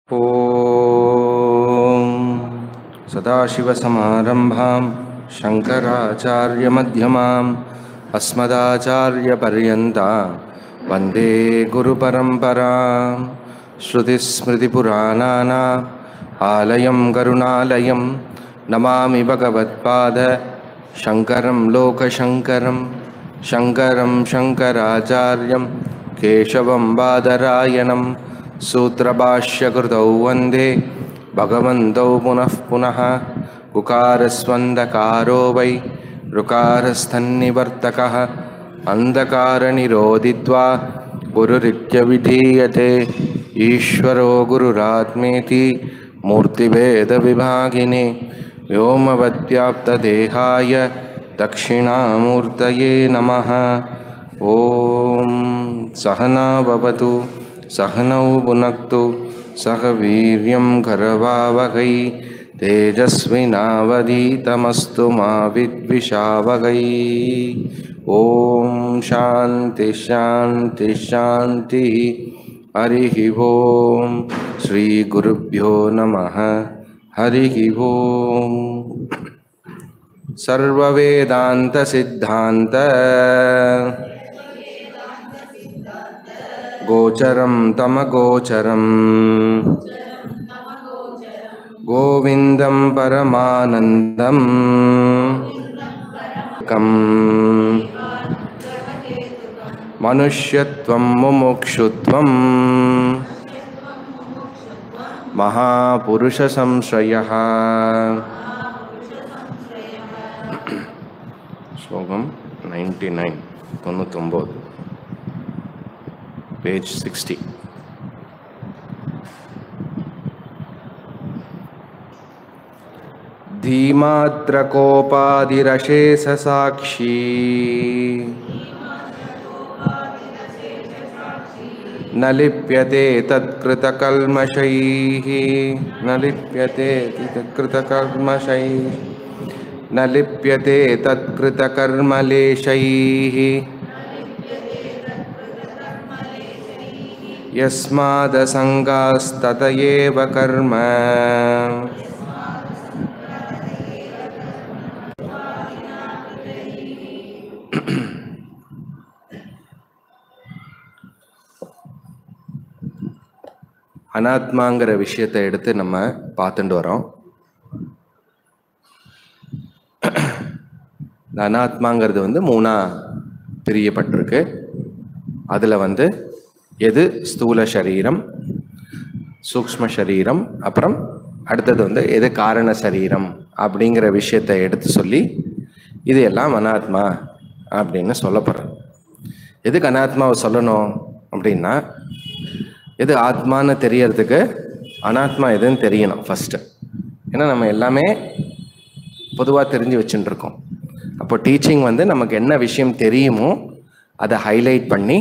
ॐ सदाशिवसमारम्भां शङ्कराचार्यमध्यमाम् अस्मदाचार्यपर्यन्तां वन्दे गुरुपरम्परां श्रुतिस्मृतिपुराणानाम् आलयं करुणालयं नमामि भगवत्पाद शङ्करं लोकशङ्करं शङ्करं शङ्कराचार्यं केशवं बादरायणं सूत्रभाष्यकृतौ वन्दे भगवन्तौ पुनः पुनः उकारस्वन्दकारो वै ऋकारस्थन्निवर्तकः अन्धकारनिरोधित्वा गुरुरित्यविधीयते ईश्वरो गुरुरात्मेति मूर्तिभेदविभागिने व्योमवद्व्याप्तदेहाय दक्षिणामूर्तये नमः ॐ सहना भवतु सहनौ भुनक्तु सह वीर्यं करवावहै तेजस्विनावधीतमस्तु मा विद्विषावहै ॐ शान्ति शान्ति शान्तिः हरिः ॐ श्रीगुरुभ्यो नमः हरिः ॐ सर्ववेदान्तसिद्धान्त गोचरं तमगोचरम् गोविन्दं परमानन्दम् कम् मनुष्यत्वं मुमुक्षुत्वम् महापुरुषसंश्रयः ஸ்லோகம் நைன்டி நைன் தொண்ணூத்தொம்பது பேஜ் சிக்ஸ்டி धीमात्रकोपादिरशेषसाक्षी न लिप्यते तत्कृतकल्मषैः न लिप्यते तत्कृतकल्मषैः न लिप्यते तत्कृतकर्मलेशैः यस्मादसङ्गास्तत एव कर्म அனாத்மாங்கிற விஷயத்தை எடுத்து நம்ம பார்த்துட்டு வரோம் இந்த அனாத்மாங்கிறது வந்து மூணா பிரியப்பட்டிருக்கு அதில் வந்து எது ஸ்தூல சரீரம் சூக்ஷ்ம சரீரம் அப்புறம் அடுத்தது வந்து எது காரண சரீரம் அப்படிங்கிற விஷயத்தை எடுத்து சொல்லி இது எல்லாம் அனாத்மா அப்படின்னு சொல்லப்படுறது எதுக்கு அனாத்மாவை சொல்லணும் அப்படின்னா எது ஆத்மான்னு தெரியறதுக்கு அனாத்மா எதுன்னு தெரியணும் ஃபஸ்ட்டு ஏன்னா நம்ம எல்லாமே பொதுவாக தெரிஞ்சு வச்சுட்டு இருக்கோம் அப்போ டீச்சிங் வந்து நமக்கு என்ன விஷயம் தெரியுமோ அதை ஹைலைட் பண்ணி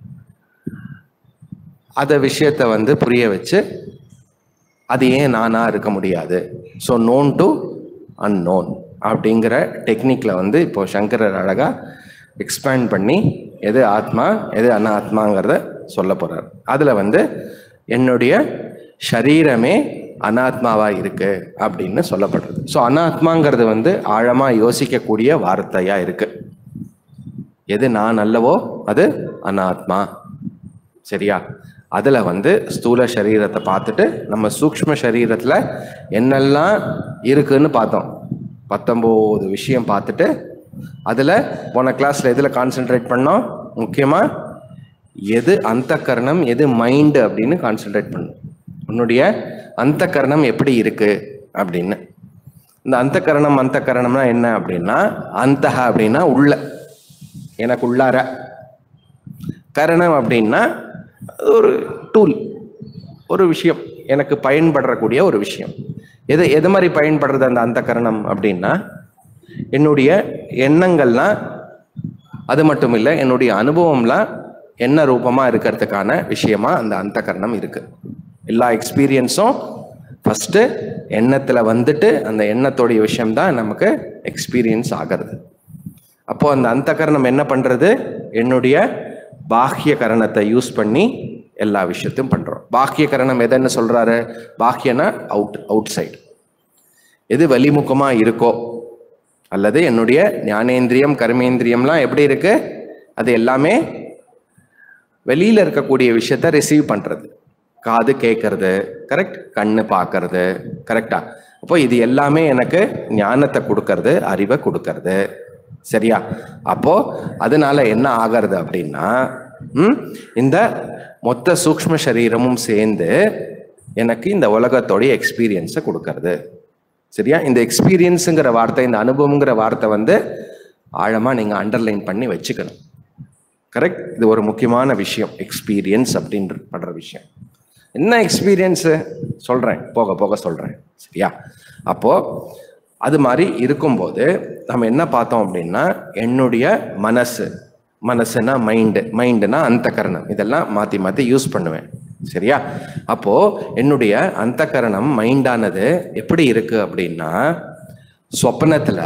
அதை விஷயத்தை வந்து புரிய வச்சு அது ஏன் நானா இருக்க முடியாது ஸோ நோன் டு அன்னோன் அப்படிங்கிற டெக்னிக்கில் வந்து இப்போ சங்கரர் அழகா எக்ஸ்பேண்ட் பண்ணி எது ஆத்மா எது அனாத்மாங்கிறத சொல்ல போறார் அதில் வந்து என்னுடைய சரீரமே அனாத்மாவா இருக்கு அப்படின்னு சொல்லப்படுறது ஸோ அனாத்மாங்கிறது வந்து ஆழமா யோசிக்கக்கூடிய வார்த்தையா இருக்கு எது நான் அல்லவோ அது அனாத்மா சரியா அதுல வந்து ஸ்தூல சரீரத்தை பார்த்துட்டு நம்ம சூக்ஷ்ம சரீரத்துல என்னெல்லாம் இருக்குன்னு பார்த்தோம் பத்தொம்போது விஷயம் பார்த்துட்டு அதுல போன கிளாஸ்ல எதுல கான்சென்ட்ரேட் பண்ணோம் முக்கியமா எது அந்த கரணம் எது மைண்டு அப்படின்னு கான்சென்ட்ரேட் பண்ணும் உன்னுடைய அந்த கரணம் எப்படி இருக்கு அப்படின்னு இந்த அந்த கரணம் அந்த கரணம்னா என்ன அப்படின்னா அந்த அப்படின்னா உள்ள எனக்கு உள்ளார கரணம் அப்படின்னா அது ஒரு டூல் ஒரு விஷயம் எனக்கு பயன்படுறக்கூடிய ஒரு விஷயம் எது எது மாதிரி பயன்படுறது அந்த அந்த கரணம் அப்படின்னா என்னுடைய எண்ணங்கள்லாம் அது மட்டும் இல்லை என்னுடைய அனுபவம்லாம் என்ன ரூபமா இருக்கிறதுக்கான விஷயமா அந்த அந்த கரணம் இருக்கு எல்லா எக்ஸ்பீரியன்ஸும் ஃபஸ்ட்டு எண்ணத்தில் வந்துட்டு அந்த எண்ணத்தோடைய விஷயம்தான் நமக்கு எக்ஸ்பீரியன்ஸ் ஆகிறது அப்போ அந்த அந்த கரணம் என்ன பண்றது என்னுடைய பாஹ்ய கரணத்தை யூஸ் பண்ணி எல்லா விஷயத்தையும் பண்றோம் பாக்கிய கரணம் எதுன்னு சொல்றாரு பாக்கியனா அவுட் அவுட் சைடு எது வெளிமுகமா இருக்கோ அல்லது என்னுடைய ஞானேந்திரியம் கர்மேந்திரியம்லாம் எப்படி இருக்கு அது எல்லாமே வெளியில இருக்கக்கூடிய விஷயத்த ரிசீவ் பண்றது காது கேட்கறது கரெக்ட் கண்ணு பார்க்கறது கரெக்டா அப்போ இது எல்லாமே எனக்கு ஞானத்தை கொடுக்கறது அறிவை கொடுக்கறது சரியா அப்போ அதனால என்ன ஆகிறது அப்படின்னா ம், இந்த மொத்த சூக்ஷ்ம சரீரமும் சேர்ந்து எனக்கு இந்த உலகத்தோடைய எக்ஸ்பீரியன்ஸை கொடுக்கறது சரியா இந்த எக்ஸ்பீரியன்ஸுங்கிற வார்த்தை இந்த அனுபவங்கிற வார்த்தை வந்து ஆழமா நீங்க அண்டர்லைன் பண்ணி வச்சுக்கணும் கரெக்ட் இது ஒரு முக்கியமான விஷயம் எக்ஸ்பீரியன்ஸ் அப்படின்ற படுற விஷயம் என்ன எக்ஸ்பீரியன்ஸு சொல்கிறேன் போக போக சொல்கிறேன் சரியா அப்போ அது மாதிரி இருக்கும்போது நம்ம என்ன பார்த்தோம் அப்படின்னா என்னுடைய மனசு மனசுனா மைண்டு மைண்டுனா அந்த கரணம் இதெல்லாம் மாற்றி மாற்றி யூஸ் பண்ணுவேன் சரியா அப்போ என்னுடைய அந்த கரணம் மைண்டானது எப்படி இருக்கு அப்படின்னா சொப்பனத்தில்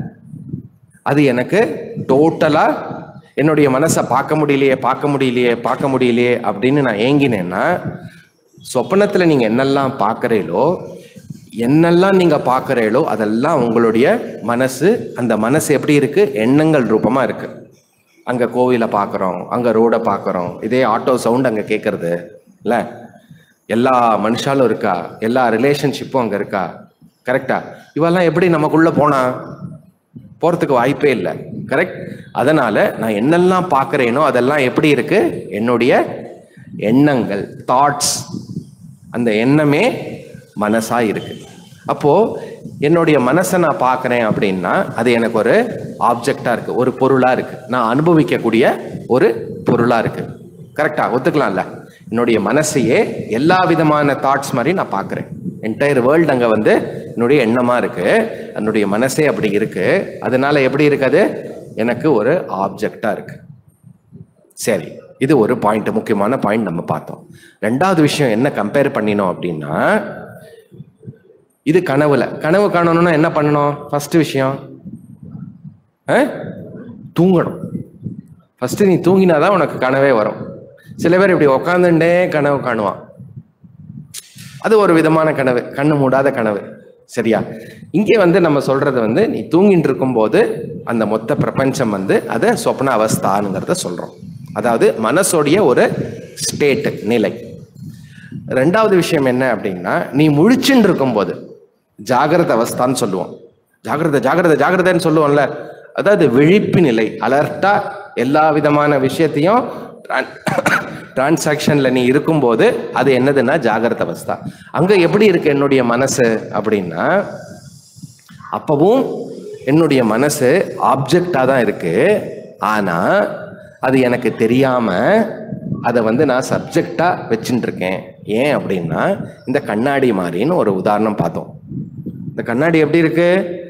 அது எனக்கு டோட்டலா என்னுடைய மனசை பார்க்க முடியலையே பார்க்க முடியலையே பார்க்க முடியலையே அப்படின்னு நான் ஏங்கினேன்னா சொப்பனத்துல நீங்க என்னெல்லாம் பார்க்கறீங்களோ என்னெல்லாம் நீங்க பார்க்கறீங்களோ அதெல்லாம் உங்களுடைய மனசு அந்த மனசு எப்படி இருக்கு எண்ணங்கள் ரூபமா இருக்கு அங்க கோவிலை பார்க்குறோம் அங்க ரோடை பார்க்குறோம் இதே ஆட்டோ சவுண்ட் அங்க கேட்கறது இல்ல எல்லா மனுஷாலும் இருக்கா எல்லா ரிலேஷன்ஷிப்பும் அங்க இருக்கா கரெக்டா இவெல்லாம் எப்படி நமக்குள்ள போனா போறதுக்கு வாய்ப்பே இல்லை கரெக்ட் அதனால நான் என்னெல்லாம் பார்க்கறேனோ அதெல்லாம் எப்படி இருக்கு என்னுடைய எண்ணங்கள் தாட்ஸ் அந்த எண்ணமே மனசா இருக்கு அப்போ என்னுடைய மனசை நான் பார்க்கறேன் அப்படின்னா அது எனக்கு ஒரு ஆப்ஜெக்டா இருக்கு ஒரு பொருளா இருக்கு நான் அனுபவிக்கக்கூடிய ஒரு பொருளா இருக்கு கரெக்டா ஒத்துக்கலாம்ல என்னுடைய மனசையே எல்லா விதமான தாட்ஸ் மாதிரி நான் பார்க்கறேன் என்டையர் வேர்ல்டு அங்க வந்து என்னுடைய எண்ணமா இருக்கு என்னுடைய மனசே அப்படி இருக்கு அதனால எப்படி இருக்காது எனக்கு ஒரு ஆப்ஜெக்டா இருக்கு சரி இது ஒரு பாயிண்ட் முக்கியமான பாயிண்ட் நம்ம பார்த்தோம் ரெண்டாவது விஷயம் என்ன கம்பேர் பண்ணினோம் அப்படின்னா இது கனவுல கனவு காணணும்னா என்ன பண்ணணும் ஃபர்ஸ்ட் விஷயம் ஆ? தூங்கணும் ஃபர்ஸ்ட் நீ தூங்கினாதான் உனக்கு கனவே வரும் சில பேர் இப்படி உக்காந்துட்டே கனவு காணுவான் அது ஒரு விதமான கனவு கண்ணு மூடாத கனவு சரியா இங்கே வந்து நம்ம சொல்றது வந்து நீ தூங்கிட்டு இருக்கும்போது அந்த மொத்த பிரபஞ்சம் வந்து அதை சொப்ன அவஸ்தானுங்கிறத சொல்றோம் அதாவது மனசோடைய ஒரு ஸ்டேட் நிலை ரெண்டாவது விஷயம் என்ன அப்படின்னா நீ முழிச்சுன்னு இருக்கும்போது ஜாகிரத அவஸ்தான்னு சொல்லுவோம் ஜாகிரத ஜாகிரத ஜாகிரதைன்னு சொல்லுவோம்ல அதாவது விழிப்பு நிலை அலர்ட்டா எல்லா விதமான விஷயத்தையும் டிரான்சாக்ஷன்ல நீ இருக்கும்போது அது என்னதுன்னா ஜாகிரத அவஸ்தா அங்க எப்படி இருக்கு என்னுடைய மனசு அப்படின்னா அப்பவும் என்னுடைய மனசு ஆப்ஜெக்டா தான் இருக்கு ஆனா அது எனக்கு தெரியாம அதை வந்து நான் சப்ஜெக்டா வச்சுட்டு இருக்கேன் ஏன் அப்படின்னா இந்த கண்ணாடி மாதிரின்னு ஒரு உதாரணம் பார்த்தோம் இந்த கண்ணாடி எப்படி இருக்கு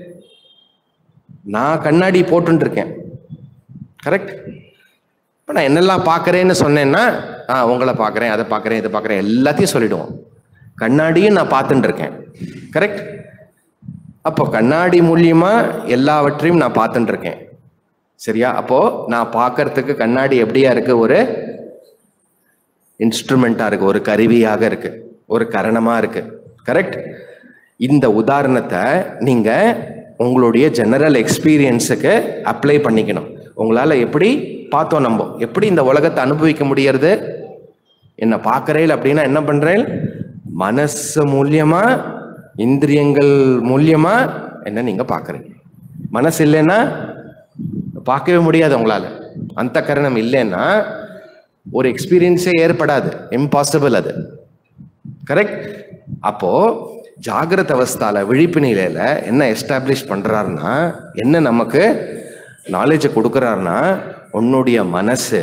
நான் கண்ணாடி போட்டுட்டு இருக்கேன் கரெக்ட் இப்போ நான் என்னெல்லாம் பார்க்குறேன்னு சொன்னேன்னா ஆ உங்களை பார்க்குறேன் அதை பார்க்குறேன் இதை பார்க்குறேன் எல்லாத்தையும் சொல்லிடுவோம் கண்ணாடியும் நான் பார்த்துட்டு இருக்கேன் கரெக்ட் அப்போ கண்ணாடி மூலியமா எல்லாவற்றையும் நான் பார்த்துட்டு இருக்கேன் சரியா அப்போ நான் பார்க்கறதுக்கு கண்ணாடி எப்படியா இருக்கு ஒரு இன்ஸ்ட்ருமெண்ட்டா இருக்கு ஒரு கருவியாக இருக்கு ஒரு கரணமா இருக்கு கரெக்ட் இந்த உதாரணத்தை நீங்க உங்களுடைய ஜெனரல் எக்ஸ்பீரியன்ஸுக்கு அப்ளை பண்ணிக்கணும் உங்களால எப்படி பார்த்தோம் நம்ம எப்படி இந்த உலகத்தை அனுபவிக்க முடியறது என்ன பார்க்கறேன் அப்படின்னா என்ன பண்றேன் மனசு மூலியமா இந்திரியங்கள் மூலியமா என்ன நீங்க பார்க்கறீங்க மனசு இல்லைன்னா பார்க்கவே முடியாது உங்களால அந்த கரணம் இல்லைன்னா ஒரு எக்ஸ்பீரியன்ஸே ஏற்படாது இம்பாசிபிள் அது கரெக்ட் அப்போ ஜாகிரத அவஸ்தால விழிப்பு நிலையில என்ன எஸ்டாப்ளிஷ் பண்றாருன்னா என்ன நமக்கு நாலேஜை கொடுக்குறாருன்னா உன்னுடைய மனசு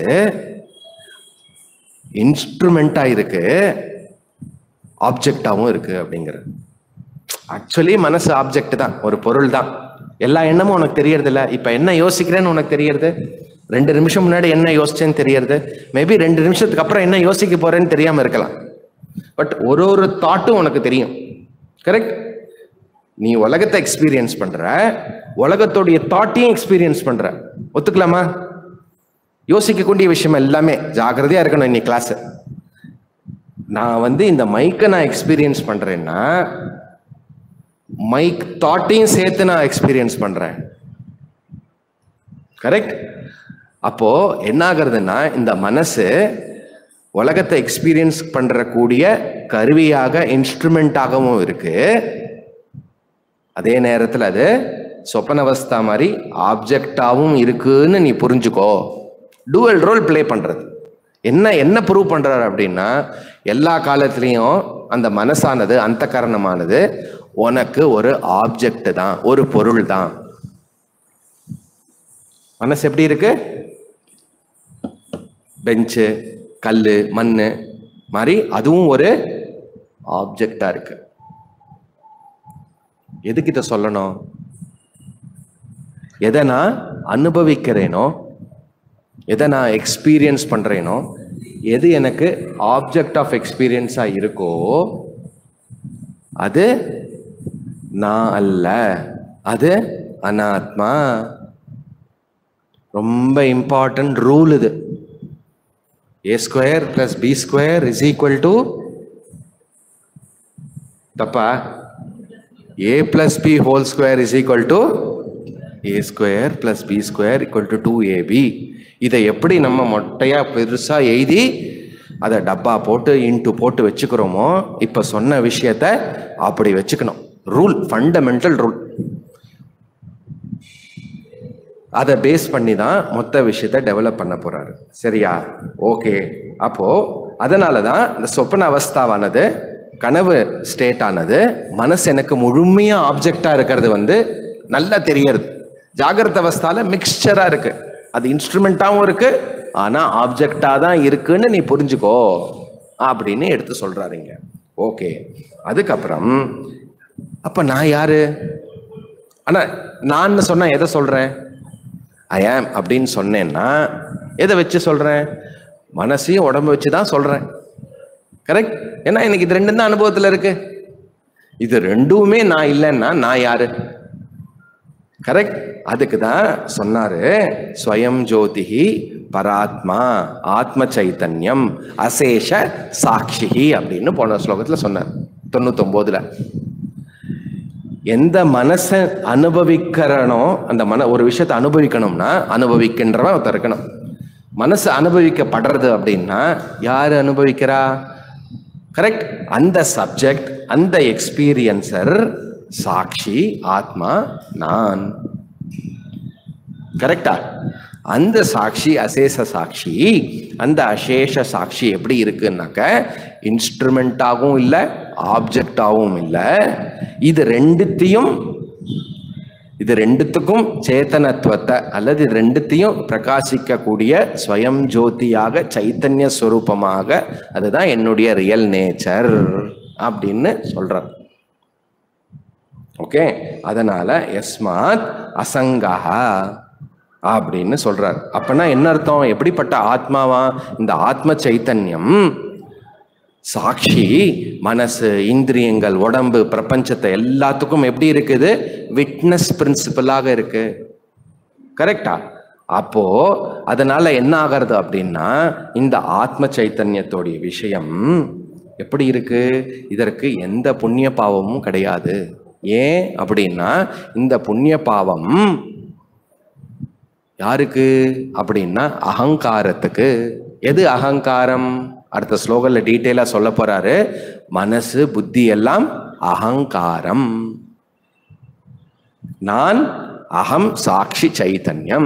இன்ஸ்ட்ருமெண்டா இருக்கு ஆப்ஜெக்டாவும் இருக்கு அப்படிங்கிறது ஆக்சுவலி மனசு ஆப்ஜெக்ட் தான் ஒரு பொருள் தான் எல்லா எண்ணமும் உனக்கு தெரியறது இல்ல இப்ப என்ன யோசிக்கிறேன்னு உனக்கு தெரியறது ரெண்டு நிமிஷம் முன்னாடி என்ன யோசிச்சேன்னு தெரியறது மேபி ரெண்டு நிமிஷத்துக்கு அப்புறம் என்ன யோசிக்க போறேன்னு தெரியாம இருக்கலாம் பட் ஒரு ஒரு தாட்டும் உனக்கு தெரியும் கரெக்ட் நீ உலகத்தை எக்ஸ்பீரியன்ஸ் பண்ற உலகத்தோடைய தாட்டையும் எக்ஸ்பீரியன்ஸ் பண்ற ஒத்துக்கலாமா யோசிக்கக்கூடிய விஷயம் எல்லாமே ஜாக்கிரதையா இருக்கணும் இன்னைக்கு கிளாஸ் நான் வந்து இந்த மைக்கை நான் எக்ஸ்பீரியன்ஸ் பண்றேன்னா மைக் தாட்டையும் சேர்த்து நான் எக்ஸ்பீரியன்ஸ் பண்றேன் கரெக்ட் அப்போ என்ன ஆகுறதுன்னா இந்த மனசு உலகத்தை எக்ஸ்பீரியன்ஸ் பண்ற கூடிய கருவியாக இன்ஸ்ட்ருமெண்ட்டாகவும் இருக்கு அதே நேரத்தில் அது சொப்பனவஸ்தா மாதிரி ஆப்ஜெக்டாகவும் இருக்குன்னு நீ புரிஞ்சுக்கோ டூவல் ரோல் ப்ளே பண்றது என்ன என்ன ப்ரூவ் பண்றாரு அப்படின்னா எல்லா காலத்துலேயும் அந்த மனசானது அந்த கரணமானது உனக்கு ஒரு ஆப்ஜெக்ட் தான் ஒரு பொருள் தான் மனசு எப்படி இருக்கு பெஞ்சு கல் மண் மாதிரி அதுவும் ஒரு ஆப்ஜெக்டா இருக்கு எதுக்கு இதை சொல்லணும் எதை நான் அனுபவிக்கிறேனோ எதை நான் எக்ஸ்பீரியன்ஸ் பண்றேனோ எது எனக்கு ஆப்ஜெக்ட் ஆஃப் எக்ஸ்பீரியன்ஸா இருக்கோ அது நான் அல்ல அது அனாத்மா ரொம்ப இம்பார்ட்டன்ட் ரூல் இது A square plus B square is equal to தப்பா A plus B whole square is equal to A square plus B square equal to two AB இதை எப்படி நம்ம மொட்டையா பெருசா எழுதி அதை டப்பா போட்டு இன்ட்டு போட்டு வச்சுக்கிறோமோ இப்போ சொன்ன விஷயத்த அப்படி வச்சுக்கணும் ரூல் ஃபண்டமெண்டல் ரூல் அதை பேஸ் பண்ணி தான் மொத்த விஷயத்த டெவலப் பண்ண போறாரு சரியா ஓகே அப்போ அதனால தான் இந்த சொப்பன அவஸ்தாவானது கனவு ஸ்டேட் ஆனது மனசு எனக்கு முழுமையா ஆப்ஜெக்டா இருக்கிறது வந்து நல்லா தெரியறது ஜாகிரத அவஸ்தால மிக்சரா இருக்கு அது இன்ஸ்ட்ருமெண்ட்டாகவும் இருக்கு ஆனா ஆப்ஜெக்டா தான் இருக்குன்னு நீ புரிஞ்சுக்கோ அப்படின்னு எடுத்து சொல்றாருங்க ஓகே அதுக்கப்புறம் அப்ப நான் யாரு ஆனா நான் சொன்னா எதை சொல்றேன் ஐ ஆம் அப்படின்னு சொன்னேன்னா எதை வச்சு சொல்றேன் மனசையும் உடம்பு வச்சு தான் சொல்றேன் கரெக்ட் ஏன்னா எனக்கு இது ரெண்டும் தான் அனுபவத்தில் இருக்கு இது ரெண்டுமே நான் இல்லைன்னா நான் யாரு கரெக்ட் அதுக்கு தான் சொன்னாரு ஸ்வயம் ஜோதிஹி பராத்மா ஆத்ம சைத்தன்யம் அசேஷ சாட்சிஹி அப்படின்னு போன ஸ்லோகத்துல சொன்னார் தொண்ணூத்தொன்பதுல எந்த மனசை அனுபவிக்கிறனோ அந்த மன ஒரு விஷயத்தை அனுபவிக்கணும்னா அனுபவிக்கின்றவன் ஒருத்தர் இருக்கணும் மனசு அனுபவிக்கப்படுறது அப்படின்னா யாரு அனுபவிக்கிறா கரெக்ட் அந்த சப்ஜெக்ட் அந்த எக்ஸ்பீரியன்சர் சாட்சி ஆத்மா நான் கரெக்டா அந்த சாட்சி அசேஷ சாட்சி அந்த அசேஷ சாட்சி எப்படி இருக்குன்னாக்க இன்ஸ்ட்ருமெண்ட்டாகவும் இல்லை ஆப்ஜெக்டாகவும் இல்லை இது ரெண்டுத்தையும் இது ரெண்டுத்துக்கும் சேத்தனத்துவத்தை அல்லது இது ரெண்டுத்தையும் பிரகாசிக்கக்கூடிய ஸ்வயம் ஜோதியாக சைத்தன்ய ஸ்வரூபமாக அதுதான் என்னுடைய ரியல் நேச்சர் அப்படின்னு சொல்றார் ஓகே அதனால எஸ்மாத் அசங்கஹா அப்படின்னு சொல்றார் அப்பனா என்ன அர்த்தம் எப்படிப்பட்ட ஆத்மாவா இந்த ஆத்ம சைத்தன்யம் சாட்சி மனசு இந்திரியங்கள் உடம்பு பிரபஞ்சத்தை எல்லாத்துக்கும் எப்படி இருக்குது விட்னஸ் பிரின்சிபலாக இருக்கு கரெக்டா அப்போ அதனால என்ன ஆகிறது அப்படின்னா இந்த ஆத்ம சைத்தன்யத்தோடைய விஷயம் எப்படி இருக்கு இதற்கு எந்த புண்ணிய பாவமும் கிடையாது ஏன் அப்படின்னா இந்த புண்ணிய பாவம் யாருக்கு அப்படின்னா அகங்காரத்துக்கு எது அகங்காரம் அடுத்த ஸ்லோகல்ல டீட்டெயிலா சொல்ல போறாரு மனசு புத்தி எல்லாம் அகங்காரம் நான் அகம் சாட்சி சைத்தன்யம்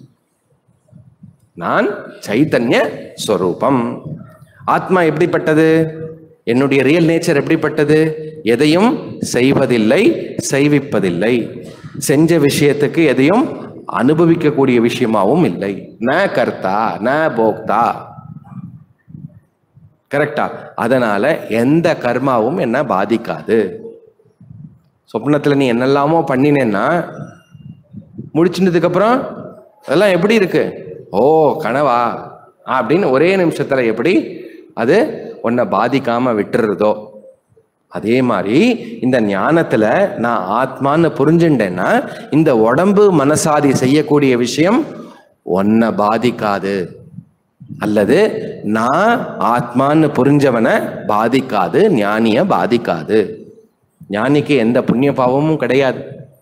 நான் சைத்தன்ய ஸ்வரூபம் ஆத்மா எப்படிப்பட்டது என்னுடைய ரியல் நேச்சர் எப்படிப்பட்டது எதையும் செய்வதில்லை செய்விப்பதில்லை செஞ்ச விஷயத்துக்கு எதையும் அனுபவிக்கக்கூடிய விஷயமாவும் இல்லை ந கர்த்தா ந போக்தா கரெக்டா அதனால எந்த கர்மாவும் என்ன பாதிக்காது சொப்னத்துல நீ என்னெல்லாமோ பண்ணினேன்னா முடிச்சினதுக்கு அப்புறம் அதெல்லாம் எப்படி இருக்கு ஓ கனவா அப்படின்னு ஒரே நிமிஷத்துல எப்படி அது உன்னை பாதிக்காம விட்டுறதோ அதே மாதிரி இந்த ஞானத்துல நான் ஆத்மான்னு புரிஞ்சுட்டேன்னா இந்த உடம்பு மனசாதி செய்யக்கூடிய விஷயம் உன்னை பாதிக்காது அல்லது நான் ஆத்மான்னு புரிஞ்சவனை பாதிக்காது ஞானிய பாதிக்காது ஞானிக்கு எந்த புண்ணிய பாவமும் கிடையாது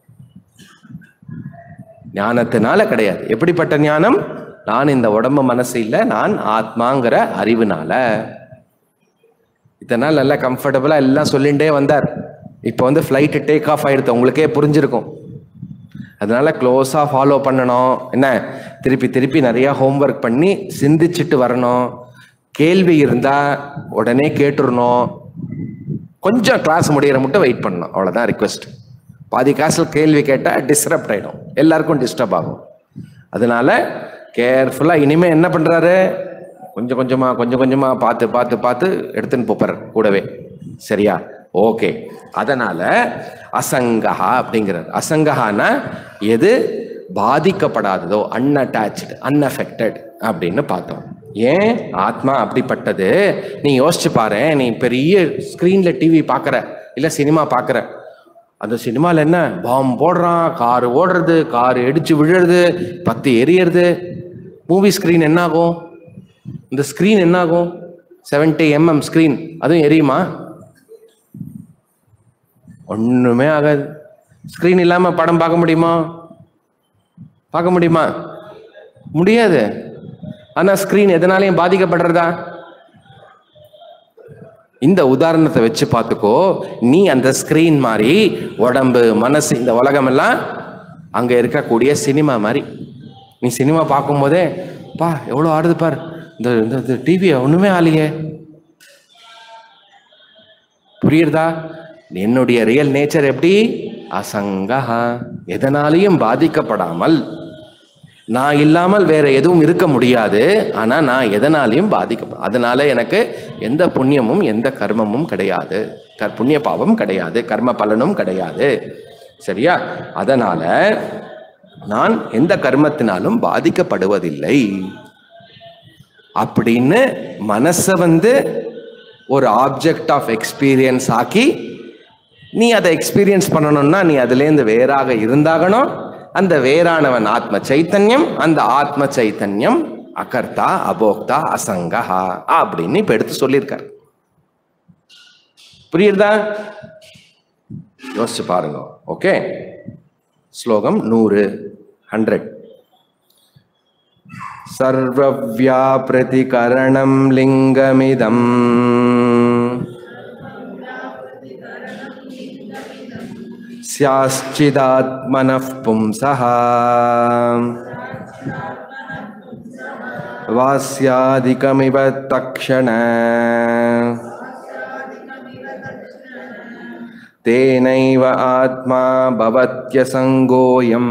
ஞானத்தினால கிடையாது எப்படிப்பட்ட ஞானம் நான் இந்த உடம்பு மனசு இல்லை நான் ஆத்மாங்கிற அறிவுனால இத்தனை நாள் நல்லா கம்ஃபர்டபுளா எல்லாம் சொல்லிகிட்டே வந்தார் இப்போ வந்து ஃப்ளைட்டு டேக் ஆஃப் ஆயிடுது உங்களுக்கே புரிஞ்சிருக்கும் அதனால க்ளோஸாக ஃபாலோ பண்ணணும் என்ன திருப்பி திருப்பி நிறையா ஹோம்ஒர்க் பண்ணி சிந்திச்சுட்டு வரணும் கேள்வி இருந்தால் உடனே கேட்டுறணும் கொஞ்சம் கிளாஸ் முடிகிற மட்டும் வெயிட் பண்ணணும் அவ்வளோதான் ரிக்வெஸ்ட் பாதி காசில் கேள்வி கேட்டால் டிஸ்டர்ப்ட் ஆகிடும் எல்லாருக்கும் டிஸ்டர்ப் ஆகும் அதனால கேர்ஃபுல்லாக இனிமேல் என்ன பண்ணுறாரு கொஞ்சம் கொஞ்சமாக கொஞ்சம் கொஞ்சமாக பார்த்து பார்த்து பார்த்து எடுத்துன்னு போப்பார் கூடவே சரியா ஓகே அதனால அசங்கஹா அப்படிங்கிறார் அசங்கஹானா எது பாதிக்கப்படாததோ அன்அட்டாச்சு அன்அஃபெக்டட் அப்படின்னு பார்த்தோம் ஏன் ஆத்மா அப்படிப்பட்டது நீ யோசிச்சு பாரு நீ பெரிய ஸ்க்ரீன்ல டிவி பார்க்குற இல்லை சினிமா பார்க்குற அந்த சினிமாவில் என்ன பாம் போடுறான் கார் ஓடுறது கார் இடிச்சு விழுறது பத்து எரியறது மூவி ஸ்க்ரீன் என்ன ஆகும் இந்த ஸ்க்ரீன் என்ன ஆகும் செவன்டி எம்எம் ஸ்க்ரீன் அதுவும் எரியுமா ஒண்ணுமே ஆகாது ஸ்க்ரீன் இல்லாம படம் பார்க்க முடியுமா பார்க்க முடியுமா முடியாது ஆனா ஸ்க்ரீன் எதனாலையும் பாதிக்கப்படுறதா இந்த உதாரணத்தை வச்சு பார்த்துக்கோ நீ அந்த ஸ்க்ரீன் மாதிரி உடம்பு மனசு இந்த உலகம் எல்லாம் அங்க இருக்கக்கூடிய சினிமா மாதிரி நீ சினிமா பார்க்கும்போதே பா எவ்வளோ ஆடுது பார் இந்த இந்த டிவியை ஒண்ணுமே ஆலையே புரியுறதா என்னுடைய ரியல் நேச்சர் எப்படி அசங்கஹா எதனாலையும் பாதிக்கப்படாமல் நான் இல்லாமல் வேற எதுவும் இருக்க முடியாது ஆனா நான் எதனாலையும் பாதிக்கப்படும் அதனால எனக்கு எந்த புண்ணியமும் எந்த கர்மமும் கிடையாது கர் புண்ணிய பாவம் கிடையாது கர்ம பலனும் கிடையாது சரியா அதனால நான் எந்த கர்மத்தினாலும் பாதிக்கப்படுவதில்லை அப்படின்னு மனசை வந்து ஒரு ஆப்ஜெக்ட் ஆஃப் எக்ஸ்பீரியன்ஸ் ஆக்கி நீ அதை எக்ஸ்பீரியன்ஸ் பண்ணணும்னா நீ அதுலேருந்து வேறாக இருந்தாகணும் அந்த வேறானவன் ஆத்ம சைத்தன்யம் அந்த ஆத்ம சைத்தன்யம் அகர்த்தா அபோக்தா அசங்கஹா அப்படின்னு இப்ப எடுத்து சொல்லியிருக்கார் புரியுதா யோசிச்சு பாருங்க ஓகே ஸ்லோகம் நூறு ஹண்ட்ரட் सर्वव्यापृतिकरणं लिङ्गमिदम् स्याश्चिदात्मनः पुंसः वास्यादिकमिव तक्षण तेनैव आत्मा भवत्यसङ्गोऽयम्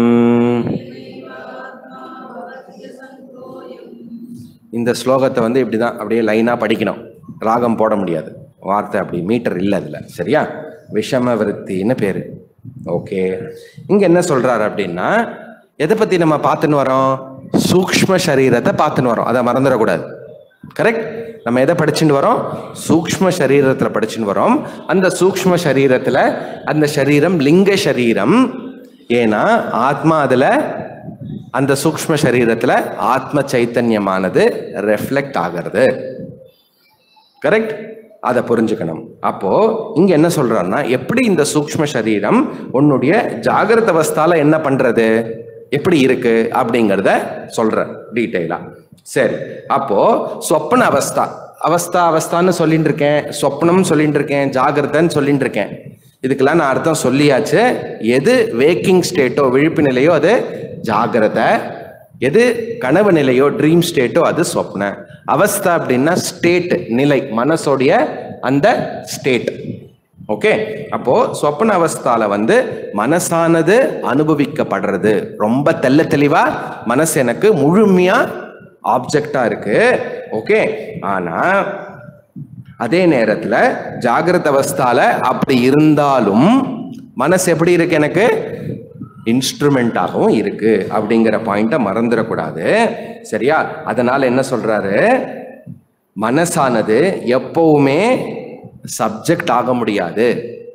இந்த ஸ்லோகத்தை வந்து இப்படி தான் அப்படியே லைனாக படிக்கணும் ராகம் போட முடியாது வார்த்தை அப்படி மீட்டர் இல்லை அதில் சரியா விஷம விருத்தின்னு பேர் ஓகே இங்கே என்ன சொல்கிறாரு அப்படின்னா எதை பற்றி நம்ம பார்த்துன்னு வரோம் சூக்ஷ்ம சரீரத்தை பார்த்துன்னு வரோம் அதை மறந்துடக்கூடாது கரெக்ட் நம்ம எதை படிச்சுட்டு வரோம் சூக்ஷ்ம சரீரத்தில் படிச்சுட்டு வரோம் அந்த சூக்ஷ்ம சரீரத்தில் அந்த சரீரம் லிங்க சரீரம் ஏன்னா ஆத்மா அதில் அந்த சூக்ஷ்ம சரீரத்துல ஆத்ம சைத்தன்யமானது ரெஃப்ளெக்ட் ஆகிறது கரெக்ட் அதை புரிஞ்சுக்கணும் அப்போ இங்க என்ன சொல்றாருன்னா எப்படி இந்த சூக்ஷ்ம சரீரம் உன்னுடைய ஜாகிரத அவஸ்தால என்ன பண்றது எப்படி இருக்கு அப்படிங்கிறத சொல்ற டீட்டெயிலா சரி அப்போ சொப்பன அவஸ்தா அவஸ்தா அவஸ்தான்னு சொல்லிட்டு இருக்கேன் சொப்னம் சொல்லிட்டு இருக்கேன் ஜாகிரதன்னு சொல்லிட்டு இருக்கேன் இதுக்கெல்லாம் நான் அர்த்தம் சொல்லியாச்சு எது வேக்கிங் ஸ்டேட்டோ விழிப்பு நிலையோ அது ஜாகிரத எது கனவு நிலையோ ட்ரீம் ஸ்டேட்டோ அது சொப்ன அவஸ்தா அப்படின்னா ஸ்டேட் நிலை மனசோடைய அந்த ஸ்டேட் ஓகே அப்போ சொப்பன அவஸ்தால வந்து மனசானது அனுபவிக்கப்படுறது ரொம்ப தெல்ல தெளிவா மனசு எனக்கு முழுமையா ஆப்ஜெக்டா இருக்கு ஓகே ஆனா அதே நேரத்துல ஜாகிரத அவஸ்தால அப்படி இருந்தாலும் மனசு எப்படி இருக்கு எனக்கு இன்ஸ்ட்ருமெண்ட்டாகவும் இருக்கு அப்படிங்கிற பாயிண்ட்டை மறந்துடக்கூடாது சரியா அதனால என்ன சொல்றாரு மனசானது எப்பவுமே சப்ஜெக்ட் ஆக முடியாது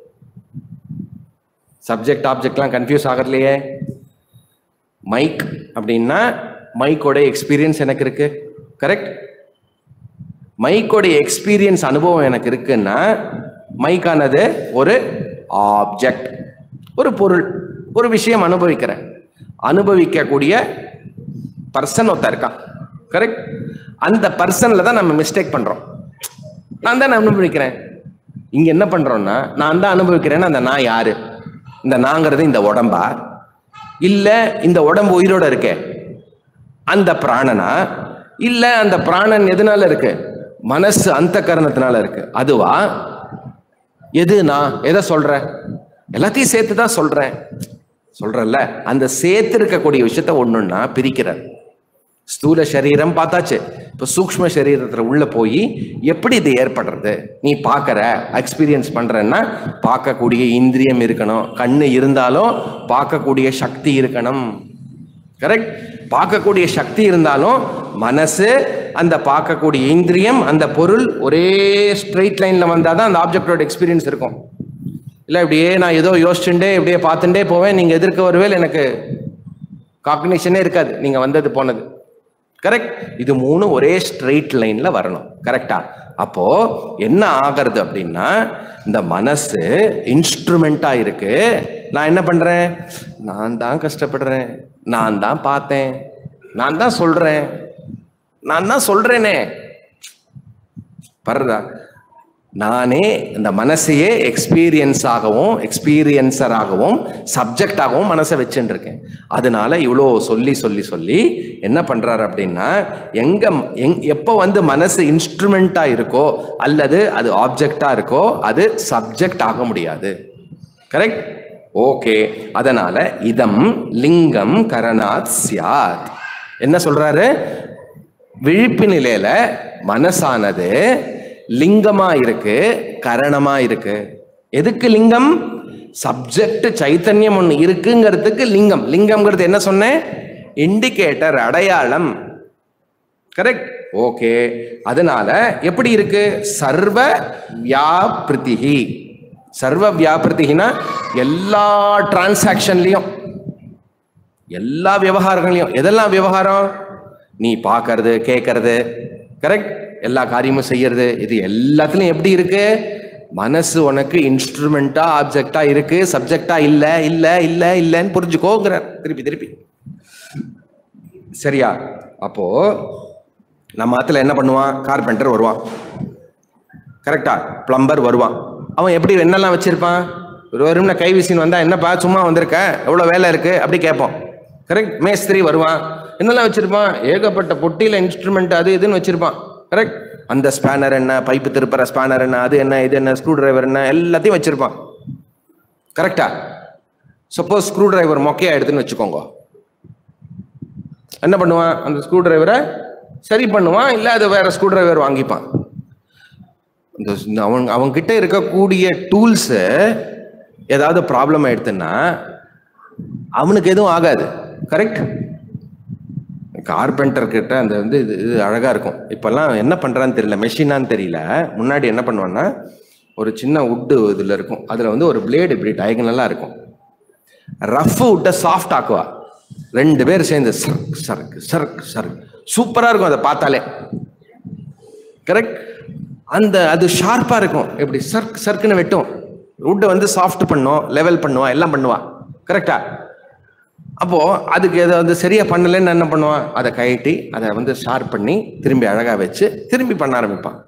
சப்ஜெக்ட் ஆப்ஜெக்ட்லாம் கன்ஃபியூஸ் ஆகலையே மைக் அப்படின்னா மைக்கோட எக்ஸ்பீரியன்ஸ் எனக்கு இருக்கு கரெக்ட் மைக்கோடைய எக்ஸ்பீரியன்ஸ் அனுபவம் எனக்கு இருக்குன்னா மைக்கானது ஒரு ஆப்ஜெக்ட் ஒரு பொருள் ஒரு விஷயம் அனுபவிக்கிறேன் அனுபவிக்கக்கூடிய பர்சன் ஒருத்தன் இருக்கான் கரெக்ட் அந்த பர்சன்ல தான் நம்ம மிஸ்டேக் பண்றோம் நான் தான் அனுபவிக்கிறேன் இங்க என்ன பண்றோம்னா நான் தான் அனுபவிக்கிறேன்னா அந்த நான் யாரு இந்த நாங்கிறது இந்த உடம்பா இல்ல இந்த உடம்பு உயிரோட இருக்கே அந்த பிராணனா இல்ல அந்த பிராணன் எதனால இருக்கு மனசு அந்த கரணத்தினால இருக்கு அதுவா எது நான் எதை சொல்றேன் எல்லாத்தையும் சேர்த்து தான் சொல்றேன் சொல்றேன்ல அந்த சேர்த்து இருக்கக்கூடிய விஷயத்த ஒண்ணுன்னா பிரிக்கிறார் ஸ்தூல சரீரம் பார்த்தாச்சு இப்போ சூக்ஷ்ம சரீரத்துல உள்ள போய் எப்படி இது ஏற்படுறது நீ பார்க்கற எக்ஸ்பீரியன்ஸ் பண்றன்னா பார்க்கக்கூடிய இந்திரியம் இருக்கணும் கண்ணு இருந்தாலும் பார்க்கக்கூடிய சக்தி இருக்கணும் கரெக்ட் பார்க்கக்கூடிய சக்தி இருந்தாலும் மனசு அந்த பார்க்கக்கூடிய இந்திரியம் அந்த பொருள் ஒரே ஸ்ட்ரெயிட் லைன்ல வந்தாதான் அந்த ஆப்ஜெக்டோட எக்ஸ்பீரியன்ஸ் இருக்கும் இல்லை இப்படியே நான் ஏதோ யோசிச்சுட்டே இப்படியே பார்த்துட்டே போவேன் நீங்க எதிர்க்க வருவேல் எனக்கு காக்னிஷனே இருக்காது நீங்க வந்தது போனது கரெக்ட் இது மூணு ஒரே ஸ்ட்ரெயிட் லைன்ல வரணும் கரெக்டா அப்போ என்ன ஆகிறது அப்படின்னா இந்த மனசு இன்ஸ்ட்ருமெண்டா இருக்கு நான் என்ன பண்றேன் நான் தான் கஷ்டப்படுறேன் நான் தான் பார்த்தேன் நான் தான் சொல்றேன் நான் தான் சொல்றேனே படுறதா நானே இந்த மனசையே எக்ஸ்பீரியன்ஸ் ஆகவும் எக்ஸ்பீரியன்சராகவும் சப்ஜெக்டாகவும் மனசை வச்சுட்டு இருக்கேன் அதனால இவ்வளோ சொல்லி சொல்லி சொல்லி என்ன பண்றாரு அப்படின்னா எங்க எங் எப்போ வந்து மனசு இன்ஸ்ட்ருமெண்டா இருக்கோ அல்லது அது ஆப்ஜெக்டா இருக்கோ அது சப்ஜெக்ட் ஆக முடியாது கரெக்ட் ஓகே அதனால இதம் லிங்கம் கரணாத் சியாத் என்ன சொல்றாரு விழிப்பு நிலையில மனசானது லிங்கமா இருக்கு கரணமா இருக்கு எதுக்கு லிங்கம் சப்ஜெக்ட் சைத்தன்யம் ஒண்ணு இருக்குங்கிறதுக்கு லிங்கம் லிங்கம்ங்கிறது என்ன சொன்னேன் இண்டிகேட்டர் அடையாளம் கரெக்ட் ஓகே அதனால எப்படி இருக்கு சர்வ வியாபிருதிகி சர்வ வியாபிருதிகினா எல்லா டிரான்சாக்ஷன்லயும் எல்லா விவகாரங்களையும் எதெல்லாம் விவகாரம் நீ பார்க்கறது கேட்கறது கரெக்ட் எல்லா காரியமும் செய்யறது இது எல்லாத்துலயும் எப்படி இருக்கு மனசு உனக்கு இன்ஸ்ட்ருமெண்டா ஆப்ஜெக்டா இருக்கு சப்ஜெக்டா இல்ல இல்ல இல்ல இல்லன்னு புரிஞ்சுக்கோங்கிறார் திருப்பி திருப்பி சரியா அப்போ நம்ம ஆத்துல என்ன பண்ணுவான் கார்பெண்டர் வருவான் கரெக்டா பிளம்பர் வருவான் அவன் எப்படி என்னெல்லாம் வச்சிருப்பான் ஒரு வரும்னா கை வீசின்னு வந்தா என்னப்பா சும்மா வந்திருக்க எவ்வளவு வேலை இருக்கு அப்படி கேட்போம் கரெக்ட் மேஸ்திரி வருவான் என்னெல்லாம் வச்சிருப்பான் ஏகப்பட்ட பொட்டியில இன்ஸ்ட்ருமெண்ட் அது இதுன்னு வச்சிருப்பான் கரெக்ட் அந்த ஸ்பேனர் என்ன பைப்பு திருப்புற ஸ்பேனர் என்ன அது என்ன இது என்ன ஸ்க்ரூ டிரைவர் என்ன எல்லாத்தையும் வச்சிருப்பான் கரெக்டா சப்போஸ் ஸ்க்ரூ டிரைவர் மொக்கையா எடுத்துன்னு வச்சுக்கோங்க என்ன பண்ணுவான் அந்த ஸ்க்ரூ டிரைவரை சரி பண்ணுவான் இல்லை அது வேற ஸ்க்ரூ டிரைவர் வாங்கிப்பான் இந்த இந்த அவன் அவன்கிட்ட இருக்கக்கூடிய டூல்ஸு ஏதாவது ப்ராப்ளம் ஆயிடுத்துன்னா அவனுக்கு எதுவும் ஆகாது கரெக்ட் கார்பெண்டர் கிட்ட அந்த வந்து இது இது அழகா இருக்கும் இப்பெல்லாம் என்ன பண்றான்னு தெரியல மெஷினான்னு தெரியல முன்னாடி என்ன பண்ணுவான்னா ஒரு சின்ன உட்டு இதுல இருக்கும் அதுல வந்து ஒரு பிளேடு இப்படி டயகனலா இருக்கும் ரஃப் உட்டை சாஃப்ட் ஆக்குவா ரெண்டு பேர் சேர்ந்து சர்க் சர்க் சர்க் சர்க் சூப்பரா இருக்கும் அதை பார்த்தாலே கரெக்ட் அந்த அது ஷார்ப்பா இருக்கும் எப்படி சர்க் சர்க்குன்னு வெட்டும் உட்டை வந்து சாஃப்ட் பண்ணும் லெவல் பண்ணுவா எல்லாம் பண்ணுவா கரெக்டா அப்போ அதுக்கு எதை வந்து சரியா பண்ணலைன்னு என்ன பண்ணுவான் அதை கழட்டி அதை வந்து ஷார்ப் பண்ணி திரும்பி அழகா வச்சு திரும்பி பண்ண ஆரம்பிப்பான்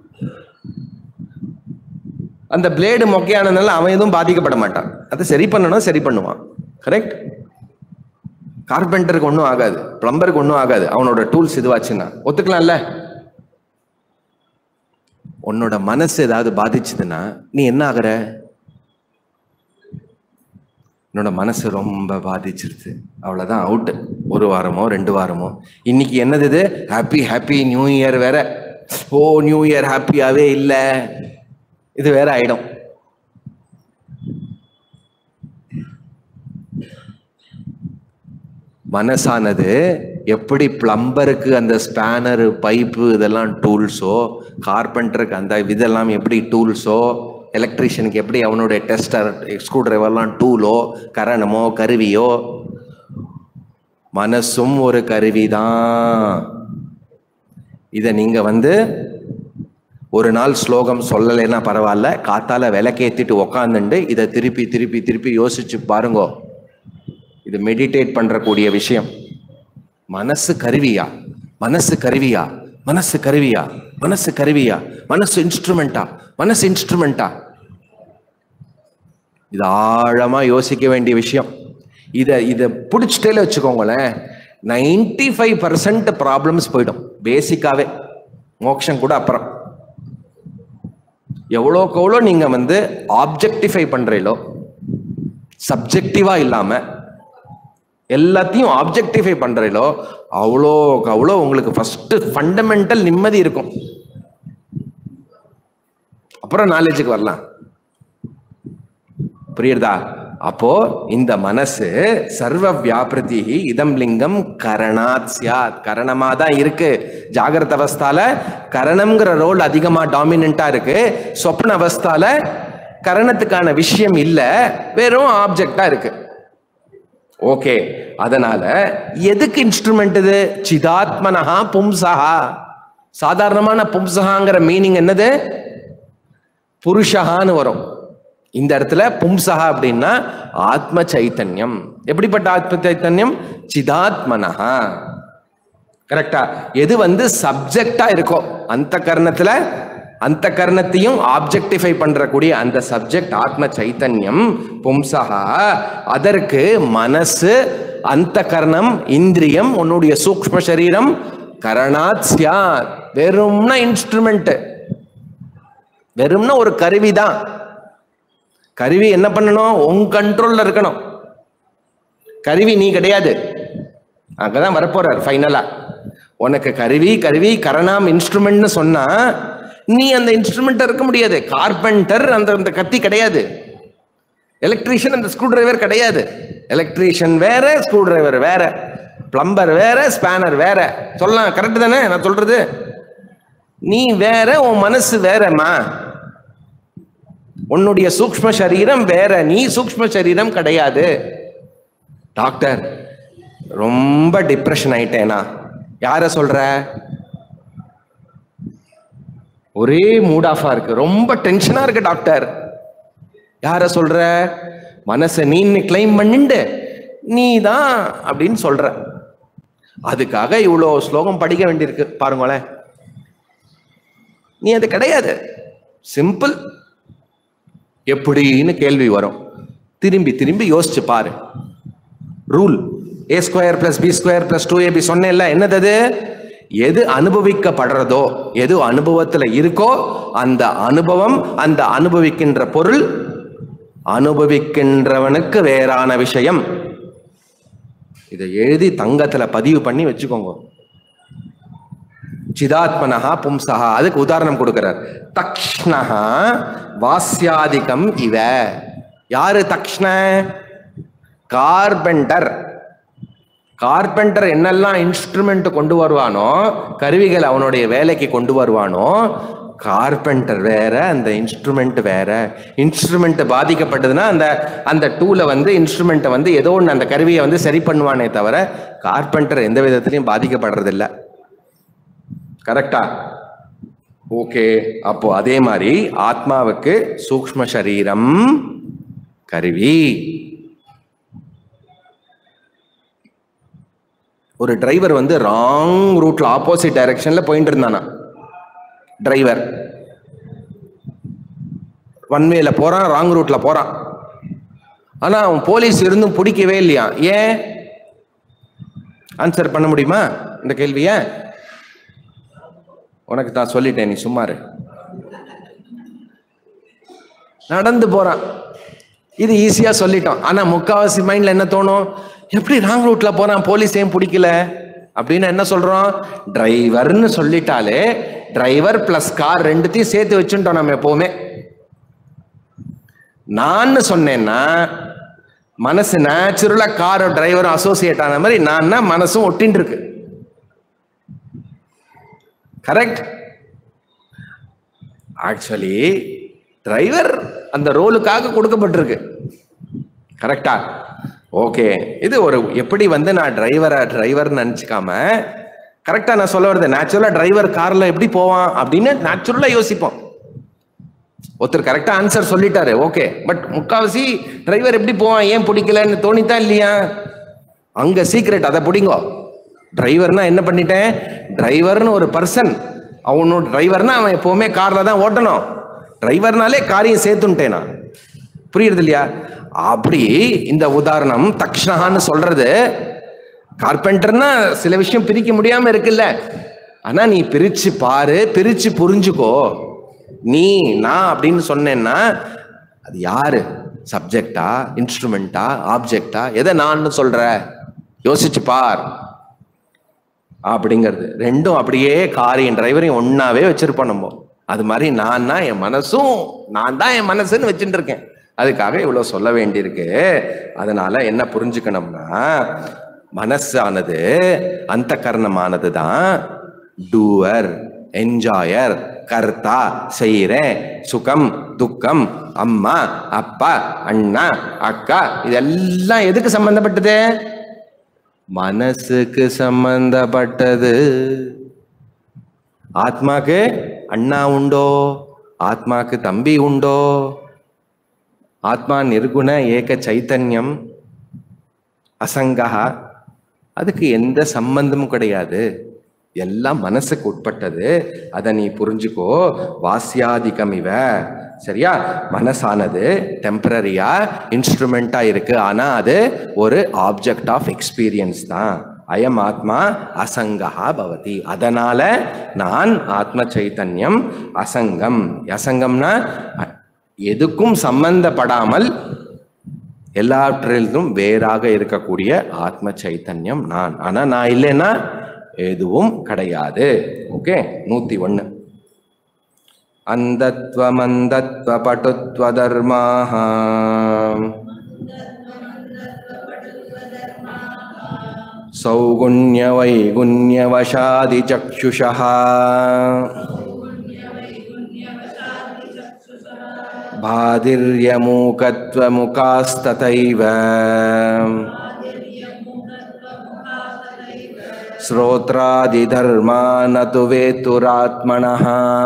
அந்த பிளேடு மொக்கையானதுனால அவன் எதுவும் பாதிக்கப்பட மாட்டான் அதை சரி பண்ணணும் சரி பண்ணுவான் கரெக்ட் கார்பெண்டருக்கு ஒன்றும் ஆகாது பிளம்பருக்கு ஒன்றும் ஆகாது அவனோட டூல்ஸ் இதுவாச்சுன்னா ஒத்துக்கலாம்ல உன்னோட மனசு ஏதாவது பாதிச்சுதுன்னா நீ என்ன ஆகுற என்னோட மனசு ரொம்ப பாதிச்சிருது அவ்வளோதான் அவுட்டு ஒரு வாரமோ ரெண்டு வாரமோ இன்னைக்கு என்னது இது ஹாப்பி ஹாப்பி நியூ இயர் வேற ஓ நியூ இயர் ஹாப்பியாவே இல்லை இது வேற ஆயிடும் மனசானது எப்படி பிளம்பருக்கு அந்த ஸ்பேனர் பைப்பு இதெல்லாம் டூல்ஸோ கார்பெண்டருக்கு அந்த இதெல்லாம் எப்படி டூல்ஸோ எலக்ட்ரீஷியனுக்கு எப்படி அவனுடைய டெஸ்டர் ஸ்க்ரூ டிரைவர்லாம் டூலோ கரணமோ கருவியோ மனசும் ஒரு கருவிதான் இதை நீங்க வந்து ஒரு நாள் ஸ்லோகம் சொல்லலைன்னா பரவாயில்ல காத்தால விளக்கேத்திட்டு உக்காந்துண்டு இதை திருப்பி திருப்பி திருப்பி யோசிச்சு பாருங்கோ இது மெடிடேட் பண்றக்கூடிய விஷயம் மனசு கருவியா மனசு கருவியா மனசு கருவியா மனசு கருவியா மனசு இன்ஸ்ட்ருமெண்டா மனசு இன்ஸ்ட்ருமெண்டா இது ஆழமா யோசிக்க வேண்டிய விஷயம் இதை இதை பிடிச்சிட்டே வச்சுக்கோங்களேன் நைன்டி ஃபைவ் பர்சன்ட் ப்ராப்ளம்ஸ் போயிடும் பேசிக்காவே மோட்சம் கூட அப்புறம் எவ்வளோக்கு எவ்வளோ நீங்க வந்து ஆப்ஜெக்டிஃபை பண்றீங்களோ சப்ஜெக்டிவா இல்லாம எல்லாத்தையும் ஆப்ஜெக்டிஃபை பண்றீங்களோ அவ்வளோக்கு அவ்வளோ உங்களுக்கு ஃபர்ஸ்ட் ஃபண்டமெண்டல் நிம்மதி இருக்கும் அப்புறம் நாலேஜுக்கு வரலாம் புரியுறதா அப்போ இந்த மனசு சர்வ வியாபிருதி இதம் லிங்கம் கரணாத் சியாத் கரணமா தான் இருக்கு ஜாகிரத அவஸ்தால கரணம்ங்கிற ரோல் அதிகமா டாமினண்டா இருக்கு சொப்ன அவஸ்தால கரணத்துக்கான விஷயம் இல்ல வெறும் ஆப்ஜெக்டா இருக்கு ஓகே அதனால எதுக்கு இன்ஸ்ட்ருமெண்ட் இது சிதாத்மனஹா பும்சஹா சாதாரணமான பும்சகாங்கிற மீனிங் என்னது புருஷகான்னு வரும் இந்த இடத்துல பும்சகா அப்படின்னா ஆத்ம சைத்தன்யம் எப்படிப்பட்ட ஆத்ம சைத்தன்யம் சிதாத்மனஹா கரெக்டா எது வந்து சப்ஜெக்டா இருக்கோ அந்த கர்ணத்துல அந்த கர்ணத்தையும் ஆப்ஜெக்டிஃபை பண்றக்கூடிய அந்த சப்ஜெக்ட் ஆத்ம சைத்தன்யம் பும்சகா அதற்கு மனசு அந்த கர்ணம் இந்திரியம் உன்னுடைய சூக்ஷ்ம சரீரம் கரணாத் சியாத் வெறும்னா இன்ஸ்ட்ருமெண்ட் வெறும்னா ஒரு கருவி தான் கருவி என்ன பண்ணணும் உன் கண்ட்ரோல்ல இருக்கணும் கருவி நீ கிடையாது அங்கதான் வரப்போறார் ஃபைனலா உனக்கு கருவி கருவி கரணாம் இன்ஸ்ட்ருமெண்ட்னு சொன்னா நீ அந்த இன்ஸ்ட்ருமெண்ட் இருக்க முடியாது கார்பெண்டர் அந்த அந்த கத்தி கிடையாது எலக்ட்ரீஷியன் அந்த ஸ்க்ரூ டிரைவர் கிடையாது எலக்ட்ரீஷியன் வேற ஸ்க்ரூ டிரைவர் வேற பிளம்பர் வேற ஸ்பேனர் வேற சொல்லலாம் கரெக்ட் தானே நான் சொல்றது நீ வேற உன் மனசு வேறம்மா உன்னுடைய சூக்ஷ்ம சரீரம் வேற நீ சூக்ஷ்ம சரீரம் கிடையாது டாக்டர் ரொம்ப டிப்ரெஷன் ஆயிட்டேனா யார சொல்ற ஒரே மூட் ஆஃபா இருக்கு ரொம்ப டென்ஷனா இருக்கு டாக்டர் யார சொல்ற மனசை நீன்னு கிளைம் பண்ணிண்டு நீ தான் அப்படின்னு சொல்ற அதுக்காக இவ்வளோ ஸ்லோகம் படிக்க வேண்டியிருக்கு பாருங்களேன் நீ அது கிடையாது சிம்பிள் எப்படின்னு கேள்வி வரும் திரும்பி திரும்பி யோசிச்சு பாரு rule A square plus B square plus two AB சொன்னேன்ல என்னது அது எது அனுபவிக்கப்படுறதோ எது அனுபவத்துல இருக்கோ அந்த அனுபவம் அந்த அனுபவிக்கின்ற பொருள் அனுபவிக்கின்றவனுக்கு வேறான விஷயம் இதை எழுதி தங்கத்துல பதிவு பண்ணி வச்சுக்கோங்க சிதாத்மனஹா பும்சஹா அதுக்கு உதாரணம் கொடுக்கிறார் தக்ஷ்ணஹா வாஸ்யாதிகம் இவ யாரு தக்ஷ்ண கார்பெண்டர் கார்பெண்டர் என்னெல்லாம் இன்ஸ்ட்ருமெண்ட் கொண்டு வருவானோ கருவிகள் அவனுடைய வேலைக்கு கொண்டு வருவானோ கார்பெண்டர் வேற அந்த இன்ஸ்ட்ருமெண்ட் வேற இன்ஸ்ட்ருமெண்ட் பாதிக்கப்பட்டதுன்னா அந்த அந்த டூலை வந்து இன்ஸ்ட்ருமெண்ட்டை வந்து ஏதோ ஒன்று அந்த கருவியை வந்து சரி பண்ணுவானே தவிர கார்பெண்டர் எந்த விதத்திலையும் பாதிக்கப்படுறதில்ல கரெக்டா ஓகே அப்போ அதே மாதிரி ஆத்மாவுக்கு சூக்ஷ்ம சரீரம் கருவி ஒரு டிரைவர் வந்து ராங் ரூட்ல ஆப்போசிட் டைரக்ஷன்ல போயிட்டு இருந்தானா டிரைவர் ஒன்வேல போறான் ராங் ரூட்ல போறான் ஆனா அவன் போலீஸ் இருந்தும் பிடிக்கவே இல்லையா ஏன் ஆன்சர் பண்ண முடியுமா இந்த கேள்விய உனக்கு நான் சொல்லிட்டேன் நீ சும்மாரு நடந்து போறான் இது ஈஸியா சொல்லிட்டோம் ஆனா முக்காவாசி மைண்ட்ல என்ன தோணும் எப்படி ராங் ரூட்ல போறான் போலீஸ் ஏன் பிடிக்கல அப்படின்னு என்ன சொல்றோம் டிரைவர்னு சொல்லிட்டாலே டிரைவர் பிளஸ் கார் ரெண்டுத்தையும் சேர்த்து வச்சுட்டோம் நம்ம எப்பவுமே நான் சொன்னேன்னா மனசு நேச்சுரலா கார் டிரைவரும் அசோசியேட் ஆன மாதிரி நான் மனசும் ஒட்டின்னு இருக்கு கரெக்ட் ஆக்சுவலி டிரைவர் அந்த ரோலுக்காக கொடுக்கப்பட்டிருக்கு கரெக்டா ஓகே இது ஒரு எப்படி வந்து நான் டிரைவரா டிரைவர்னு நினச்சிக்காம கரெக்டா நான் சொல்ல வருது நேச்சுரலா டிரைவர் கார்ல எப்படி போவான் அப்படின்னு நேச்சுரலா யோசிப்போம் ஒருத்தர் கரெக்டா ஆன்சர் சொல்லிட்டாரு ஓகே பட் முக்காவாசி டிரைவர் எப்படி போவான் ஏன் பிடிக்கலன்னு தோணித்தா இல்லையா அங்க சீக்ரெட் அதை பிடிங்கோ டிரைவர்னா என்ன பண்ணிட்டேன் டிரைவர்னு ஒரு பர்சன் அவனோட டிரைவர்னா அவன் எப்பவுமே கார்ல தான் ஓட்டணும் டிரைவர்னாலே காரியம் சேர்த்துட்டேன் நான் புரியுறது இல்லையா அப்படி இந்த உதாரணம் தக்ஷணான்னு சொல்றது கார்பெண்டர்னா சில விஷயம் பிரிக்க முடியாம இருக்குல்ல ஆனா நீ பிரிச்சு பாரு பிரிச்சு புரிஞ்சுக்கோ நீ நான் அப்படின்னு சொன்னேன்னா அது யாரு சப்ஜெக்டா இன்ஸ்ட்ருமெண்டா ஆப்ஜெக்டா எதை நான் சொல்ற யோசிச்சு பார் அப்படிங்கிறது ரெண்டும் அப்படியே காரியம் டிரைவரையும் ஒன்னாவே வச்சிருப்போம் நம்ம அது மாதிரி நான் தான் என் மனசும் நான் தான் என் மனசுன்னு வச்சுட்டு இருக்கேன் அதுக்காக இவ்வளவு சொல்ல வேண்டியிருக்கு அதனால என்ன புரிஞ்சுக்கணும்னா மனசானது அந்த கரணமானது தான் டூவர் என்ஜாயர் கர்த்தா செய்கிறேன் சுகம் துக்கம் அம்மா அப்பா அண்ணா அக்கா இதெல்லாம் எதுக்கு சம்பந்தப்பட்டது மனசுக்கு சம்பந்தப்பட்டது ஆத்மாக்கு அண்ணா உண்டோ ஆத்மாக்கு தம்பி உண்டோ ஆத்மா நிர்குண ஏக சைத்தன்யம் அசங்கா அதுக்கு எந்த சம்பந்தமும் கிடையாது எல்லாம் மனசுக்கு உட்பட்டது அதை நீ புரிஞ்சுக்கோ வாசியாதிகம் இவ சரியா மனசானது டெம்பரரியா இன்ஸ்ட்ருமெண்டா இருக்கு ஆனா அது ஒரு ஆப்ஜெக்ட் ஆஃப் எக்ஸ்பீரியன்ஸ் தான் அயம் ஆத்மா அசங்கா பவதி அதனால நான் ஆத்ம சைத்தன்யம் அசங்கம் அசங்கம்னா அ- எதுக்கும் சம்பந்தப்படாமல் எல்லாவற்றிலும் வேறாக இருக்கக்கூடிய ஆத்ம சைத்தன்யம் நான் ஆனா நான் இல்லைன்னா எதுவும் கிடையாது ஓகே நூத்தி ஒண்ணு அந்தத்வமந்தத்வ பட்டுத்வ தர்மாக சௌகுண்ய வைகுண்யவசாதி சக்ஷுஷः भादिर्यमूकत्वमुखास्तथैव श्रोत्रादिधर्मा न तु वेतुरात्मनः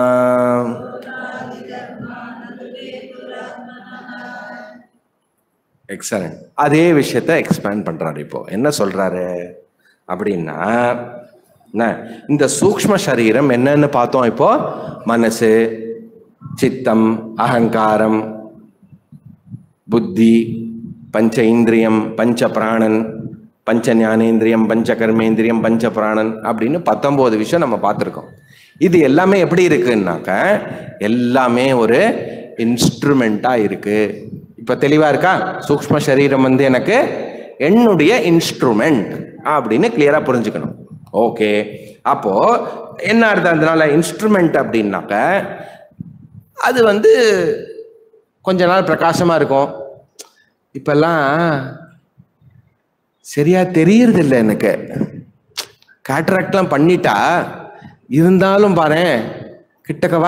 எக்ஸலண்ட் அதே விஷயத்த எக்ஸ்பேண்ட் பண்றாரு இப்போ என்ன சொல்றாரு அப்படின்னா என்ன இந்த சூக்ஷ்ம சரீரம் என்னன்னு பார்த்தோம் இப்போ மனசு சித்தம் அகங்காரம் புத்தி பஞ்ச இந்திரியம் பஞ்ச பிராணன் பஞ்ச ஞானேந்திரியம் பஞ்ச கர்மேந்திரியம் பஞ்ச பிராணன் அப்படின்னு பத்தொன்பது விஷயம் நம்ம பார்த்துருக்கோம் இது எல்லாமே எப்படி இருக்குன்னாக்க எல்லாமே ஒரு இன்ஸ்ட்ருமெண்டா இருக்கு இப்ப தெளிவா இருக்கா சூக்ஷ்ம சரீரம் வந்து எனக்கு என்னுடைய இன்ஸ்ட்ருமெண்ட் அப்படின்னு கிளியரா புரிஞ்சுக்கணும் ஓகே அப்போ என்ன அர்த்தம் அதனால இன்ஸ்ட்ருமெண்ட் அப்படின்னாக்க அது வந்து கொஞ்ச நாள் பிரகாசமா இருக்கும் இப்பெல்லாம் சரியா தெரியறது இல்லை எனக்கு கேட்ராக்ட்லாம் பண்ணிட்டா இருந்தாலும் பாரு கிட்டக்கவா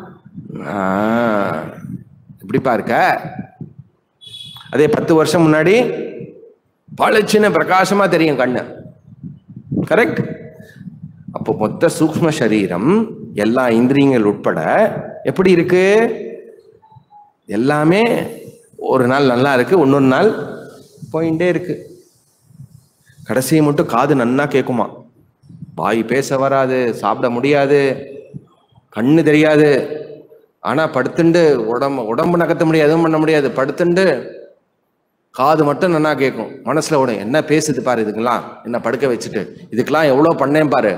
எப்படிப்பா இருக்க அதே பத்து வருஷம் முன்னாடி பளிச்சுன்னு பிரகாசமா தெரியும் கண்ணு கரெக்ட் அப்போ மொத்த சூக்ஷ்ம சரீரம் எல்லா இந்திரியங்கள் உட்பட எப்படி இருக்கு எல்லாமே ஒரு நாள் நல்லா இருக்கு இன்னொரு நாள் போயிட்டே இருக்கு கடைசியை மட்டும் காது நன்னா கேட்குமா வாய் பேச வராது சாப்பிட முடியாது கண்ணு தெரியாது ஆனா படுத்துண்டு உடம்பு உடம்பு நகர்த்த முடியாது எதுவும் பண்ண முடியாது படுத்துண்டு காது மட்டும் நன்னா கேட்கும் மனசுல ஓடும் என்ன பேசுது பாரு இதுக்கெல்லாம் என்ன படுக்க வச்சுட்டு இதுக்கெல்லாம் எவ்வளவு பண்ணேன் பாரு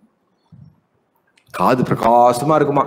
காது பிரகாசமா இருக்குமா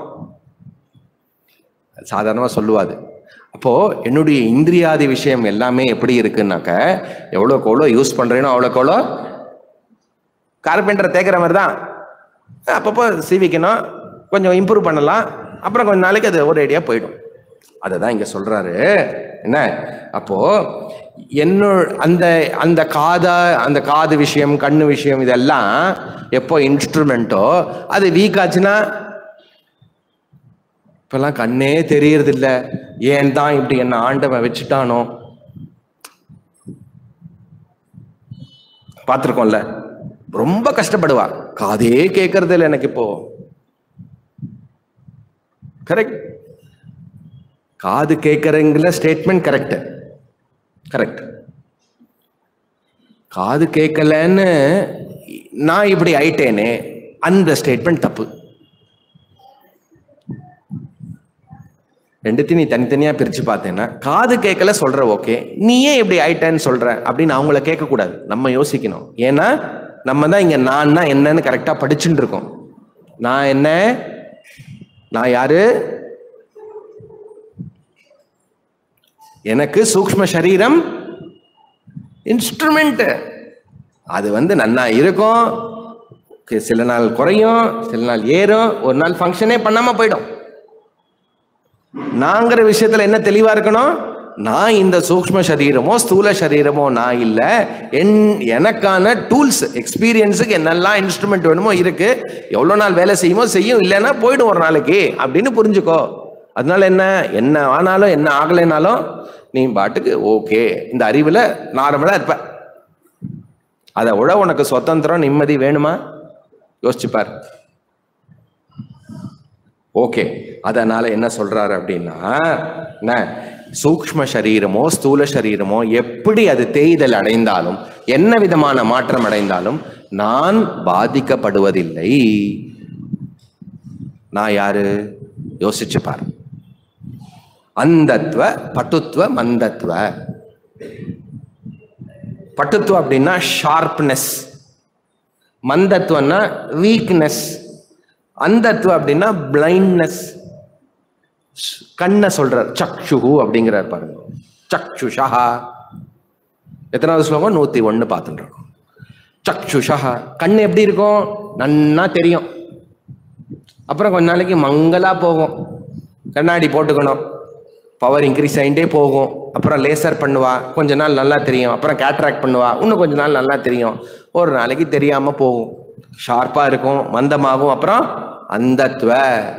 சாதாரணமா சொல்லுவாது அப்போ என்னுடைய இந்திரியாதி விஷயம் எல்லாமே எப்படி இருக்குன்னாக்க எவ்வளோக்கு எவ்வளோ யூஸ் பண்றேனோ அவ்வளோக்கு எவ்வளோ கார்பெண்டர் தேக்கிற மாதிரி தான் அப்பப்போ சீவிக்கணும் கொஞ்சம் இம்ப்ரூவ் பண்ணலாம் அப்புறம் கொஞ்ச நாளைக்கு அது ஒரு ஐடியா போயிடும் அதை தான் இங்க சொல்றாரு என்ன அப்போ என்னோட அந்த அந்த காதா அந்த காது விஷயம் கண்ணு விஷயம் இதெல்லாம் எப்போ இன்ஸ்ட்ருமெண்ட்டோ அது வீக் ஆச்சுன்னா இப்பெல்லாம் கண்ணே தெரியறது இல்ல ஏன் தான் இப்படி என்ன ஆண்டவன் வச்சுட்டானோ பார்த்துருக்கோம்ல ரொம்ப கஷ்டப்படுவா காதே கேட்கறது இல்லை எனக்கு இப்போ கரெக்ட் காது கேட்கறங்கிற ஸ்டேட்மெண்ட் கரெக்ட் கரெக்ட் காது கேட்கலன்னு நான் இப்படி ஆயிட்டேனே அந்த ஸ்டேட்மெண்ட் தப்பு ரெண்டுத்தையும் நீ தனித்தனியா பிரிச்சு பார்த்தேன்னா காது கேட்கல சொல்ற ஓகே நீ ஏன் இப்படி ஆயிட்டேன்னு சொல்ற அப்படின்னு அவங்கள கேட்கக்கூடாது நம்ம யோசிக்கணும் ஏன்னா நம்ம தான் இங்க நான் என்னன்னு கரெக்டா படிச்சுட்டு இருக்கோம் நான் என்ன நான் யாரு எனக்கு சூக்ஷ்ம சரீரம் இன்ஸ்ட்ருமெண்ட் அது வந்து நன்னா இருக்கும் கு- சில நாள் குறையும் சில நாள் ஏறும் ஒரு நாள் ஃபங்க்ஷனே பண்ணாம போயிடும் நாங்கிற விஷயத்துல என்ன தெளிவா இருக்கணும் நான் இந்த சூக்ஷ்ம சரீரமோ ஸ்தூல சரீரமோ நான் இல்ல என் எனக்கான டூல்ஸ் எக்ஸ்பீரியன்ஸுக்கு என்னெல்லாம் இன்ஸ்ட்ருமெண்ட் வேணுமோ இருக்கு எவ்வளவு நாள் வேலை செய்யுமோ செய்யும் இல்லைன்னா போயிடும் ஒரு நாளைக்கு அப்படின்னு புரிஞ்சுக்கோ அதனால என்ன என்ன ஆனாலும் என்ன ஆகலைனாலும் நீ பாட்டுக்கு ஓகே இந்த அறிவுல நார்மலா இருப்ப அதை விட உனக்கு சுதந்திரம் நிம்மதி வேணுமா யோசிச்சுப்பார் ஓகே அதனால என்ன சொல்றாரு அப்படின்னா என்ன சூக்ஷ்ம சரீரமோ ஸ்தூல சரீரமோ எப்படி அது தேய்தல் அடைந்தாலும் என்ன விதமான மாற்றம் அடைந்தாலும் நான் பாதிக்கப்படுவதில்லை நான் யாரு யோசிச்சு பாரு அந்தத்வ பட்டுத்வ மந்தத்வ பட்டுத்துவ அப்படின்னா ஷார்ப்னஸ் மந்தத்துவம்னா வீக்னஸ் அந்தத்துவம் அப்படின்னா பிளைண்ட்னஸ் கண்ணை சொல்றார் சக்ஷுஹு அப்படிங்கிறார் பாருங்க சக்ஷுஷா எத்தனாவது ஸ்லோகம் நூத்தி ஒண்ணு பார்த்துட்டு இருக்கோம் சக்ஷுஷா கண் எப்படி இருக்கும் நன்னா தெரியும் அப்புறம் கொஞ்ச நாளைக்கு மங்கலா போகும் கண்ணாடி போட்டுக்கணும் பவர் இன்க்ரீஸ் ஆகிட்டே போகும் அப்புறம் லேசர் பண்ணுவா கொஞ்ச நாள் நல்லா தெரியும் அப்புறம் கேட்ராக்ட் பண்ணுவா இன்னும் கொஞ்ச நாள் நல்லா தெரியும் ஒரு நாளைக்கு தெரியாம போகும் ஷார்ப்பா இருக்கும் மந்தமாகும் அப்புறம் அந்தத்வ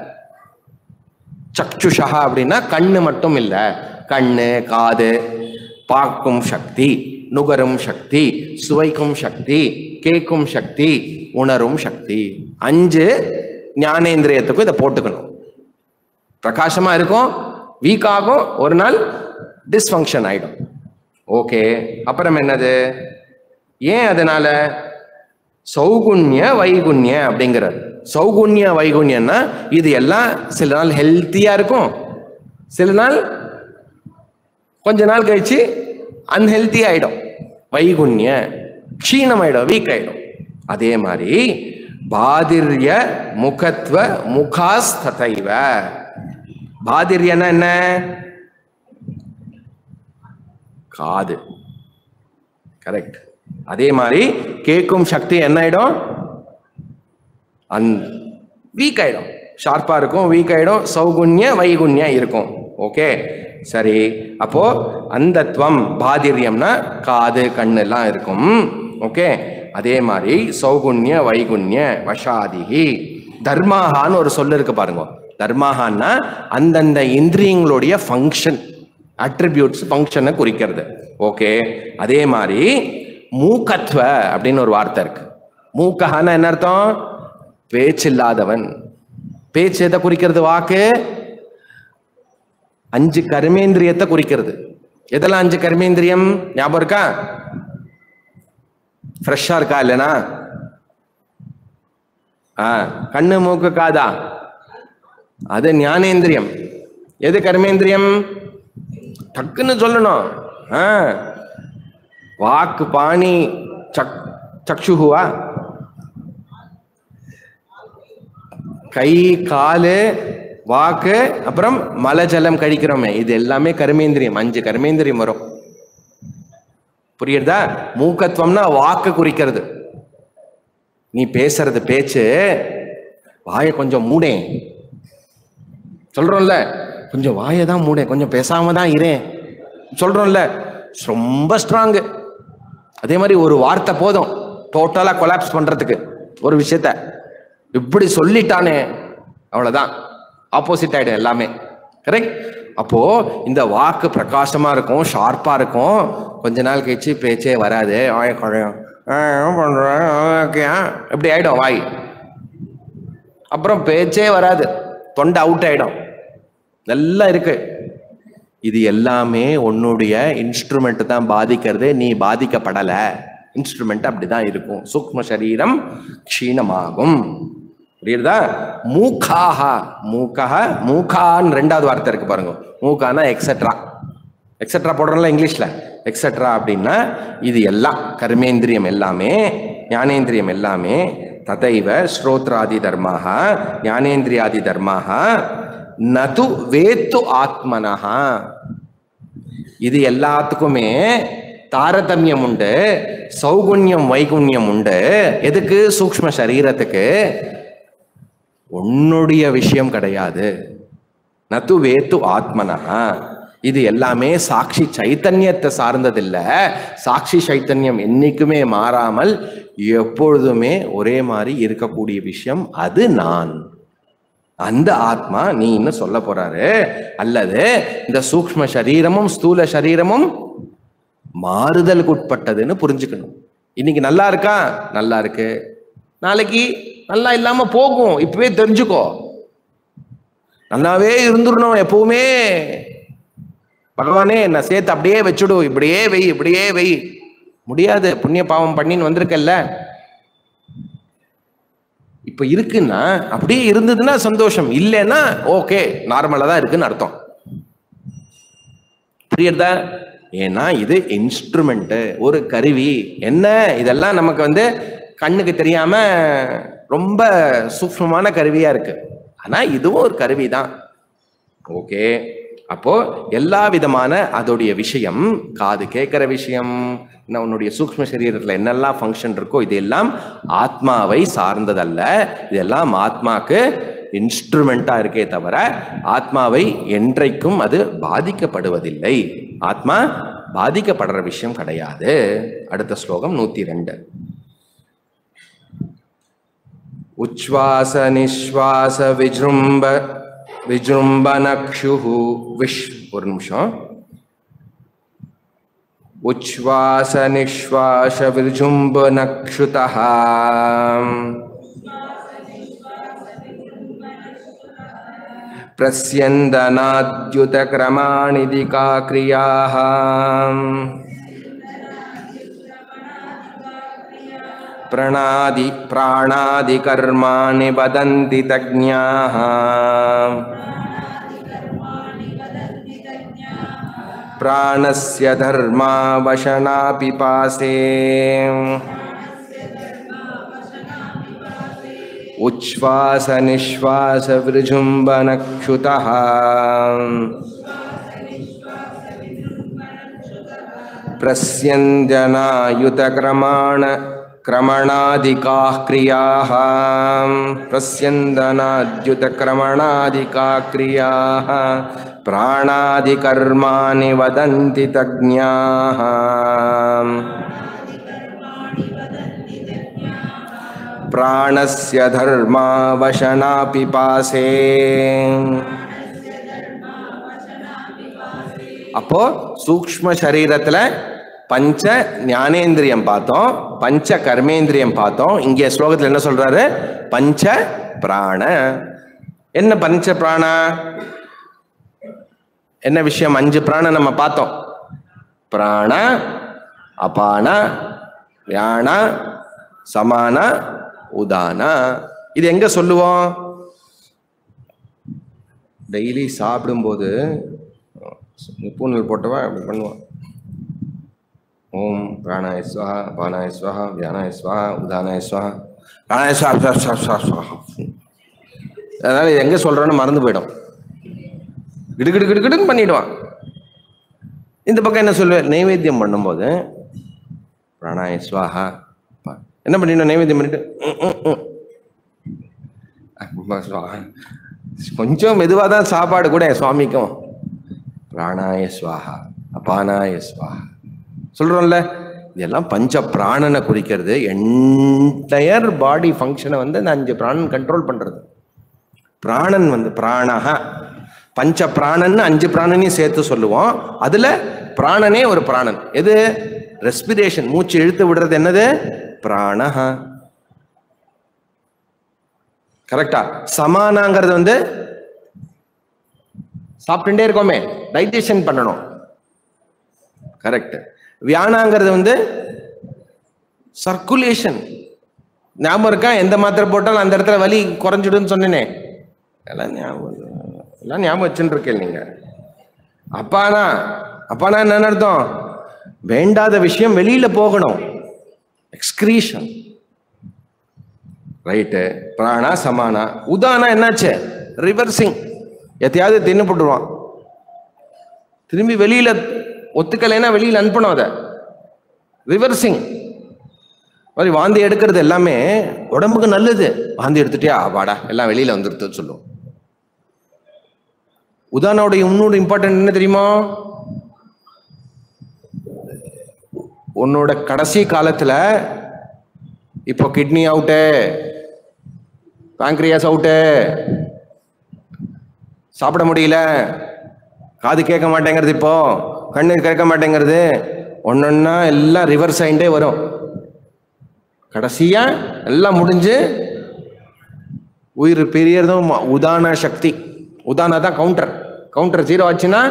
சக்ஷுஷா அப்படின்னா கண்ணு மட்டும் இல்ல கண்ணு காது பார்க்கும் சக்தி நுகரும் சக்தி சுவைக்கும் சக்தி கேட்கும் சக்தி உணரும் சக்தி அஞ்சு ஞானேந்திரியத்துக்கும் இதை போட்டுக்கணும் பிரகாசமா இருக்கும் வீக் ஆகும் ஒரு நாள் டிஸ்ஃபங்க்ஷன் ஆயிடும் ஓகே அப்புறம் என்னது ஏன் அதனால சௌகுண்ய வைகுண்ய அப்படிங்கிறார் சௌகுண்ய வைகுண்யன்னா இது எல்லாம் சில நாள் ஹெல்த்தியா இருக்கும் சில நாள் கொஞ்ச நாள் கழிச்சு அன்ஹெல்த்தி ஆயிடும் வைகுண்ய க்ஷீணம் ஆயிடும் வீக் ஆயிடும் அதே மாதிரி பாதிர்ய முகத்வ முகாஸ்ததைவ பாதிரியன்னா என்ன காது கரெக்ட் அதே மாதிரி கேட்கும் சக்தி என்ன ஆயிடும் அந் வீக் ஆயிடும் ஷார்ப்பா இருக்கும் வீக் ஆயிடும் சௌகுண்ய வைகுண்ய இருக்கும் ஓகே சரி அப்போ அந்தத்வம் பாதிரியம்னா காது கண்ணு எல்லாம் இருக்கும் ஓகே அதே மாதிரி சௌகுண்ய வைகுண்ய வஷாதிகி தர்மாகான்னு ஒரு சொல்லு இருக்கு பாருங்க தர்மாகான்னா அந்தந்த இந்திரியங்களுடைய ஃபங்க்ஷன் அட்ரிபியூட்ஸ் ஃபங்க்ஷனை குறிக்கிறது ஓகே அதே மாதிரி மூக்கத்வ அப்படின்னு ஒரு வார்த்தை இருக்கு மூக்கஹான்னா என்ன அர்த்தம் பேச்சு இல்லாதவன் பேச்சு எதை குறிக்கிறது வாக்கு அஞ்சு கர்மேந்திரியத்தை குறிக்கிறது எதெல்லாம் அஞ்சு கர்மேந்திரியம் ஞாபகம் இருக்கா ஃப்ரெஷ்ஷா இருக்கா இல்லைனா ஆ கண்ணு மூக்கு காதா அது ஞானேந்திரியம் எது கர்மேந்திரியம் டக்குன்னு சொல்லணும் ஆ வாக்கு பாணி சக் சக்ஷுகுவா கை காலு வாக்கு அப்புறம் மலஜலம் கழிக்கிறோமே இது எல்லாமே கர்மேந்திரியம் அஞ்சு கர்மேந்திரியம் வரும் புரியுறதா மூக்கத்துவம்னா வாக்கு குறிக்கிறது நீ பேசுறது பேச்சு வாயை கொஞ்சம் மூடேன் சொல்றோம்ல கொஞ்சம் வாயை தான் மூடேன் கொஞ்சம் பேசாம தான் இரேன் சொல்றோம்ல ரொம்ப ஸ்ட்ராங்கு அதே மாதிரி ஒரு வார்த்தை போதும் டோட்டலா கொலாப்ஸ் பண்றதுக்கு ஒரு விஷயத்த இப்படி சொல்லிட்டானே அவ்வளவுதான் ஆப்போசிட் ஆயிடும் எல்லாமே கரெக்ட் அப்போ இந்த வாக்கு பிரகாசமா இருக்கும் ஷார்ப்பா இருக்கும் கொஞ்ச நாள் கழிச்சு பேச்சே வராது ஆய குழையும் ஆ, என்ன பண்றேன் ஓகே இப்படி ஆயிடும் வாய் அப்புறம் பேச்சே வராது தொண்டை அவுட் ஆயிடும் எல்லாம் இருக்கு இது எல்லாமே உன்னுடைய இன்ஸ்ட்ருமெண்ட் தான் பாதிக்கிறது நீ பாதிக்கப்படல இன்ஸ்ட்ருமெண்ட் அப்படிதான் இருக்கும் சூக்ம சரீரம் க்ஷீணமாகும் புரியுதா மூக்காக மூக்காக மூக்கான்னு ரெண்டாவது வார்த்தை இருக்கு பாருங்க மூக்கானா எக்ஸெட்ரா எக்ஸெட்ரா போடுறோம்ல இங்கிலீஷ்ல எக்ஸெட்ரா அப்படின்னா இது எல்லாம் கர்மேந்திரியம் எல்லாமே ஞானேந்திரியம் எல்லாமே ததைவ ஸ்ரோத்ராதி தர்மாக ஞானேந்திரியாதி தர்மாக நது வேத்து ஆத்மனஹா இது எல்லாத்துக்குமே தாரதமியம் உண்டு சௌகுண்யம் வைகுண்யம் உண்டு எதுக்கு சூக்ஷ்ம சரீரத்துக்கு உன்னுடைய விஷயம் கிடையாது நத்து வேத்து ஆத்மனஹா இது எல்லாமே சாட்சி சைத்தன்யத்தை சார்ந்ததில்ல சாட்சி சைத்தன்யம் என்னைக்குமே மாறாமல் எப்பொழுதுமே ஒரே மாதிரி இருக்கக்கூடிய விஷயம் அது நான் அந்த ஆத்மா நீ இன்னும் சொல்ல போறாரு அல்லது இந்த சூக்ஷ்ம சரீரமும் ஸ்தூல சரீரமும் மாறுதலுக்கு உட்பட்டதுன்னு புரிஞ்சுக்கணும் இன்னைக்கு நல்லா இருக்கா நல்லா இருக்கு நாளைக்கு நல்லா இல்லாம போகும் இப்பவே தெரிஞ்சுக்கோ நல்லாவே இருந்துடணும் எப்பவுமே பகவானே நான் சேர்த்து அப்படியே வச்சுடு இப்படியே வை இப்படியே வை முடியாது புண்ணிய பாவம் பண்ணின்னு வந்திருக்கல்ல இப்ப இருக்குன்னா அப்படியே இருந்ததுன்னா சந்தோஷம் இல்லைன்னா ஓகே நார்மலா தான் இருக்குன்னு அர்த்தம் புரியுறதா ஏன்னா இது இன்ஸ்ட்ருமெண்ட் ஒரு கருவி என்ன இதெல்லாம் நமக்கு வந்து கண்ணுக்கு தெரியாம ரொம்ப சூக்ஷ்மமான கருவியா இருக்கு ஆனா இதுவும் ஒரு கருவி தான் ஓகே அப்போ எல்லா விதமான அதோடைய விஷயம் காது கேட்கிற விஷயம் இன்னும் உன்னுடைய சூக்ஷ்ம சரீரத்துல என்னெல்லாம் ஃபங்க்ஷன் இருக்கோ இதெல்லாம் ஆத்மாவை சார்ந்ததல்ல இதெல்லாம் ஆத்மாக்கு இன்ஸ்ட்ருமெண்டா இருக்கே தவிர ஆத்மாவை என்றைக்கும் அது பாதிக்கப்படுவதில்லை ஆத்மா பாதிக்கப்படுற விஷயம் கிடையாது அடுத்த ஸ்லோகம் நூத்தி ரெண்டு உச்வாச நிஸ்வாச விஜృంభ விஜృంభனக்ஷு விஷ் ஒரு நிமிஷம் உச்வாச நிஸ்வாச விஜృంభனக்ஷுதः प्रस्यन्दनाद्युतक्रमाणि दिका क्रियाः प्रणादि प्राणादिकर्माणि वदन्ति तज्ञाः प्राणस्य धर्मावशनापिपासे उच्छ्वास निश्वास विजृम्भनक्षुतः प्रस्यन्दनायुतक्रमाण क्रमणादिकाः क्रियाः प्रस्यन्दनाद्युतक्रमणादिकाः क्रियाः प्राणादिकर्माणि वदन्ति तज्ञाः प्राणस्य धर्मावशनापिपासे அப்போ சூக்ஷ்ம சரீரத்துல பஞ்ச ஞானேந்திரியம் பார்த்தோம் பஞ்ச கர்மேந்திரியம் பார்த்தோம் இங்கே ஸ்லோகத்துல என்ன சொல்றாரு பஞ்ச பிராண என்ன பஞ்ச பிராணா என்ன விஷயம் அஞ்சு பிராண நம்ம பார்த்தோம் பிராண அபான வியாண சமான உதான இது எங்க சொல்லுவோம் டெய்லி சாப்பிடும்போது பூனல் போட்டவா அப்படி பண்ணுவான் ஓம் பிராணாய ஸ்வஹா அபானாய ஸ்வஹா வியானாய ஸ்வஹா உதானாய ஸ்வஹா பிராணாய ஸ்வஹா ஸ்வஹா, ஸ்வஹா, ஸ்வஹா, ஸ்வஹா. அதனால இது எங்க சொல்றோன்னு மறந்து போயிடும் கிடுகிடு கிடுகிடுன்னு பண்ணிடுவான் இந்த பக்கம் என்ன சொல்லுவேன் நைவேத்தியம் பண்ணும்போது பிராணாய ஸ்வாஹா பா. என்ன பண்ணிடணும் நைவேத்தியம் பண்ணிட்டு ம், ம், ம். அப்பா சுவாஹா. கொஞ்சம் மெதுவாக தான் சாப்பாடு கூட என் சுவாமிக்கும் பிராணாய ஸ்வாஹா அபானாய ஸ்வாஹா சொல்றோம்ல இதெல்லாம் பஞ்ச பிராணனை குறிக்கிறது என்டையர் பாடி ஃபங்க்ஷனை வந்து இந்த அஞ்சு பிராணன் கண்ட்ரோல் பண்றது பிராணன் வந்து பிராணஹ பஞ்ச பிராணன் அஞ்சு பிராணனையும் சேர்த்து சொல்லுவோம் அதுல பிராணனே ஒரு பிராணன் எது ரெஸ்பிரேஷன் மூச்சு இழுத்து விடுறது என்னது பிராணஹா கரெக்டா சமானாங்கிறது வந்து சாப்பிட்டுட்டே இருக்கோமே டைஜஷன் பண்ணணும் கரெக்ட் வியானாங்கிறது வந்து சர்க்குலேஷன் ஞாபகம் இருக்கா எந்த மாத்திரை போட்டாலும் அந்த இடத்துல வலி குறைஞ்சிடுன்னு சொன்னேனே எல்லாம் ஞாபகம் எல்லாம் ஞாபகம் வச்சுட்டு இருக்கேன் நீங்க அப்பானா அப்பானா என்ன அர்த்தம் வேண்டாத விஷயம் வெளியில போகணும் எக்ஸ்கிரீஷன் ரைட்டு பிராணா சமானா உதானா என்னாச்சு ரிவர்சிங் எத்தையாவது தின்னு போட்டுருவான் திரும்பி வெளியில ஒத்துக்கலைன்னா வெளியில அனுப்பணும் அதை ரிவர்சிங் மாதிரி வாந்தி எடுக்கிறது எல்லாமே உடம்புக்கு நல்லது வாந்தி எடுத்துட்டியா வாடா எல்லாம் வெளியில வந்துருதுன்னு சொல்லுவோம் உதானோடைய இன்னொரு இம்பார்ட்டன்ட் என்ன தெரியுமா உன்னோட கடைசி காலத்துல இப்போ கிட்னி அவுட்டு பேங்க்ரியாஸ் அவுட்டு சாப்பிட முடியல காது கேட்க மாட்டேங்கிறது இப்போ கண்ணு கேட்க மாட்டேங்கிறது ஒன்னொன்னா எல்லாம் ரிவர்ஸ் ஆயிண்டே வரும் கடைசியா எல்லாம் முடிஞ்சு உயிர் பெரியதும் ம- உதான சக்தி உதானா தான் கவுண்டர் கவுண்டர் ஜீரோ ஆச்சுன்னா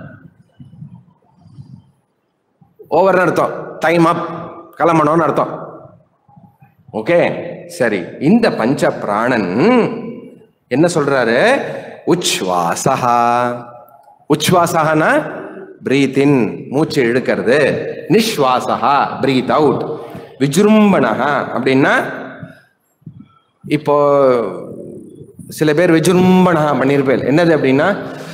ஓவர்னு அர்த்தம் டைம் அப் கிளம்பணும்னு அர்த்தம் ஓகே சரி இந்த பஞ்ச பிராணன் என்ன சொல்றாரு உச்வாசஹா உச்வாசஹனா பிரீத் இன் மூச்சு இழுக்கிறது நிஸ்வாசஹா பிரீத் அவுட் விஜృంభணஹா அப்படின்னா இப்போ சில பேர் விஜృంభணஹா பண்ணியிருப்பேன் என்னது அப்படின்னா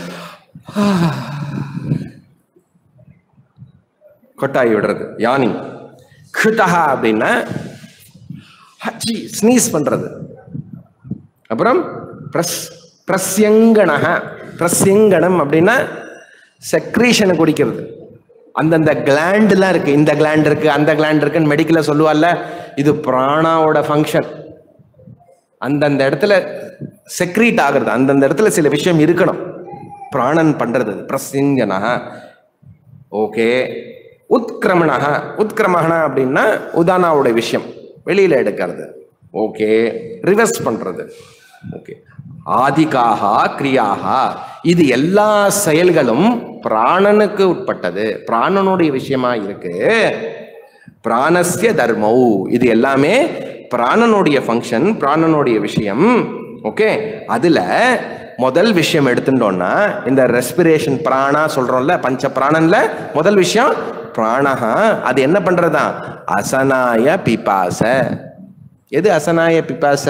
கொட்டாய் விடுறது யானி கிருதஹா அப்படின்னா ஹச்சி ஸ்னீஸ் பண்றது அப்புறம் பிரஸ் பிரஸ்யங்கணக பிரஸ்யங்கணம் அப்படின்னா செக்ரீஷனை குடிக்கிறது அந்தந்த கிளாண்டுலாம் இருக்கு இந்த கிளாண்ட் இருக்கு அந்த கிளாண்ட் இருக்குன்னு மெடிக்கல்ல சொல்லுவாள்ல இது பிராணாவோட ஃபங்க்ஷன் அந்தந்த இடத்துல செக்ரீட் ஆகுறது அந்தந்த இடத்துல சில விஷயம் இருக்கணும் பிராணன் பண்றது பிரசிங்கனக ஓகே உத்கிரமணக உத்கிரமண அப்படின்னா உதானாவோட விஷயம் வெளியில எடுக்கிறது ஓகே ரிவர்ஸ் பண்றது ஓகே ஆதிகாகா கிரியாகா இது எல்லா செயல்களும் பிராணனுக்கு உட்பட்டது பிராணனுடைய விஷயமா இருக்கு பிராணஸ்ய தர்மௌ இது எல்லாமே பிராணனுடைய ஃபங்க்ஷன் பிராணனுடைய விஷயம் ஓகே அதுல முதல் விஷயம் எடுத்துட்டோம்னா இந்த ரெஸ்பிரேஷன் பிராணா சொல்றோம்ல பஞ்ச பிராணன்ல முதல் விஷயம் பிராணஹா அது என்ன பண்றதா அசனாய பிபாச எது அசனாய பிபாச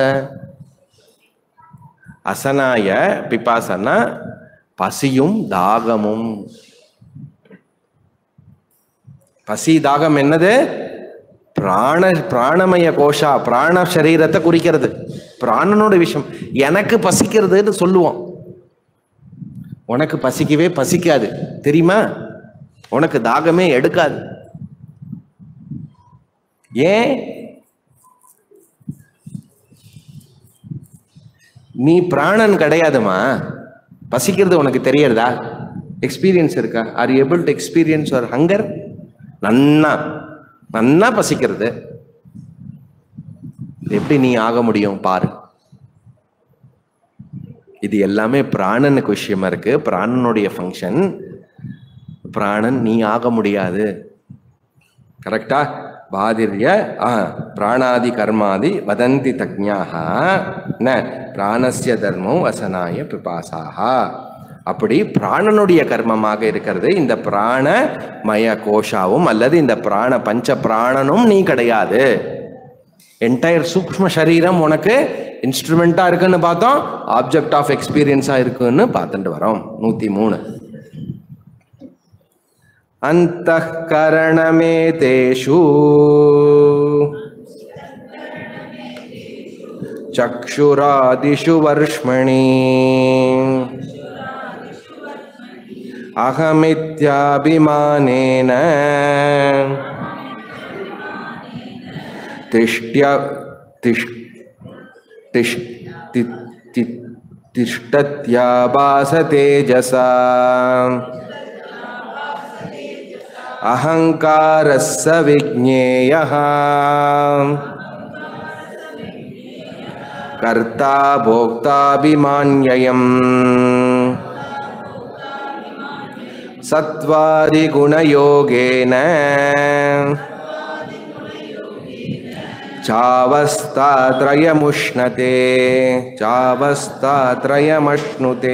அசனாய பிபாசனா பசியும் தாகமும் பசி தாகம் என்னது பிராண பிராணமய கோஷா பிராண சரீரத்தை குறிக்கிறது பிராணனோட விஷயம் எனக்கு பசிக்கிறதுன்னு சொல்லுவோம் உனக்கு பசிக்கவே பசிக்காது தெரியுமா உனக்கு தாகமே எடுக்காது ஏன் நீ பிராணன் கிடையாதுமா பசிக்கிறது உனக்கு தெரியறதா எக்ஸ்பீரியன்ஸ் இருக்கா ஆர் ஏபிள் டு எக்ஸ்பீரியன்ஸ் ஒரு ஹங்கர் நன்னா நன்னா பசிக்கிறது இது எப்படி நீ ஆக முடியும் பாரு இது எல்லாமே பிராணனுக்கு விஷயமா இருக்கு பிராணனுடைய ஃபங்க்ஷன் பிராணன் நீ ஆக முடியாது கரெக்டா பாதிரிய ஆ பிராணாதி கர்மாதி வதந்தி தக்ஞாக ந பிராணஸ்ய தர்மம் வசனாய பிபாசாக அப்படி பிராணனுடைய கர்மமாக இருக்கிறது இந்த பிராணமய கோஷாவும் அல்லது இந்த பிராண பஞ்ச பிராணனும் நீ கிடையாது என்டையர் சூக்ஷ்ம சரீரம் உனக்கு இன்ஸ்ட்ருமெண்டா இருக்குன்னு பார்த்தோம் ஆப்ஜெக்ட் ஆஃப் எக்ஸ்பீரியன்ஸா இருக்குன்னு பார்த்துட்டு வரோம் நூத்தி மூணு अन्तःकरणमेतेषु चक्षुरादिषु वर्ष्मणि अहमित्याभिमानेन तिष्ट्य तिष् तिष् ति- ति- तिष्ठत्याभासतेजसा அகங்காரஸ்ஸ விஜ்ஞேயः கர்த்தா போக்தாபிமான்யயம் சத்வாதிகுணயோகேன சாவஸ்தாத்ரயமுஷ்ணதே சாவஸ்தாத்ரயமஷ்ணுதே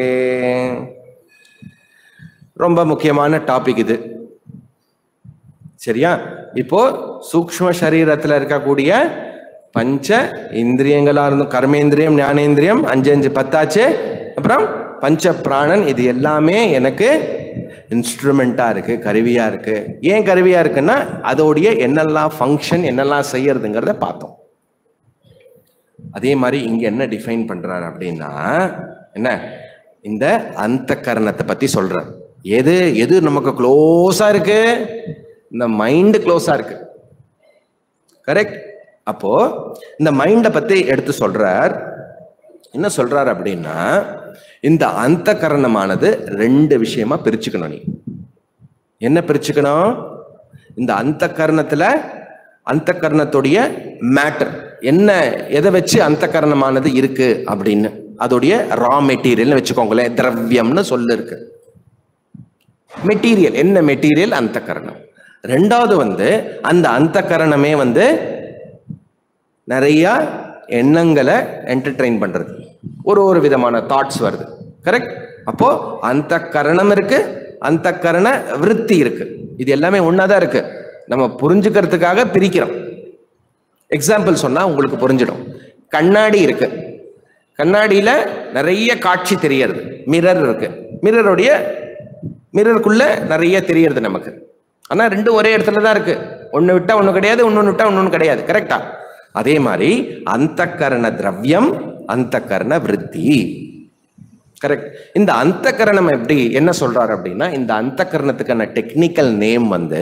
ரொம்ப முக்கியமான டாபிக் இது சரியா இப்போ சூக்ஷ்ம சரீரத்துல இருக்கக்கூடிய பஞ்ச இந்திரியங்களா இருந்தும் கர்மேந்திரியம் ஞானேந்திரியம் அஞ்சு அஞ்சு பத்தாச்சு அப்புறம் பஞ்ச பிராணன் இது எல்லாமே எனக்கு இன்ஸ்ட்ருமெண்ட்டா இருக்கு கருவியா இருக்கு ஏன் கருவியா இருக்குன்னா அதோடைய என்னெல்லாம் ஃபங்க்ஷன் என்னெல்லாம் செய்யறதுங்கிறத பார்த்தோம் அதே மாதிரி இங்க என்ன டிஃபைன் பண்றாரு அப்படின்னா என்ன இந்த அந்த கரணத்தை பத்தி சொல்றார் எது எது நமக்கு க்ளோஸா இருக்கு இந்த மைண்ட் க்ளோஸா இருக்கு கரெக்ட் அப்போ இந்த மைண்டை பத்தி எடுத்து சொல்றார் என்ன சொல்றார் அப்படின்னா இந்த அந்த கரணமானது ரெண்டு விஷயமா பிரிச்சுக்கணும் நீ என்ன பிரிச்சுக்கணும் இந்த அந்த கரணத்துல அந்த கரணத்துடைய மேட்டர் என்ன எதை வச்சு அந்த கரணமானது இருக்கு அப்படின்னு அதோடைய ரா மெட்டீரியல்னு வச்சுக்கோங்களேன் திரவியம்னு சொல்லு இருக்கு மெட்டீரியல் என்ன மெட்டீரியல் அந்த கரணம் ரெண்டாவது வந்து அந்த அந்த கரணமே வந்து நிறைய எண்ணங்களை என்டர்டெயின் பண்றது ஒரு ஒரு விதமான தாட்ஸ் வருது கரெக்ட் அப்போ அந்த கரணம் இருக்கு அந்த கரண விருத்தி இருக்கு இது எல்லாமே ஒன்னாதான் இருக்கு நம்ம புரிஞ்சுக்கிறதுக்காக பிரிக்கிறோம் எக்ஸாம்பிள் சொன்னா உங்களுக்கு புரிஞ்சிடும் கண்ணாடி இருக்கு கண்ணாடியில நிறைய காட்சி தெரியறது மிரர் இருக்கு மிரருடைய மிரருக்குள்ள நிறைய தெரியறது நமக்கு ஆனா ரெண்டும் ஒரே இடத்துல தான் இருக்கு ஒன்னு விட்டா ஒண்ணு கிடையாது ஒன்னு விட்டா ஒன்னு கிடையாது கரெக்டா அதே மாதிரி அந்த கரண திரவியம் அந்த கரண விருத்தி கரெக்ட் இந்த அந்த கரணம் எப்படி என்ன சொல்றாரு அப்படின்னா இந்த அந்த கரணத்துக்கான டெக்னிக்கல் நேம் வந்து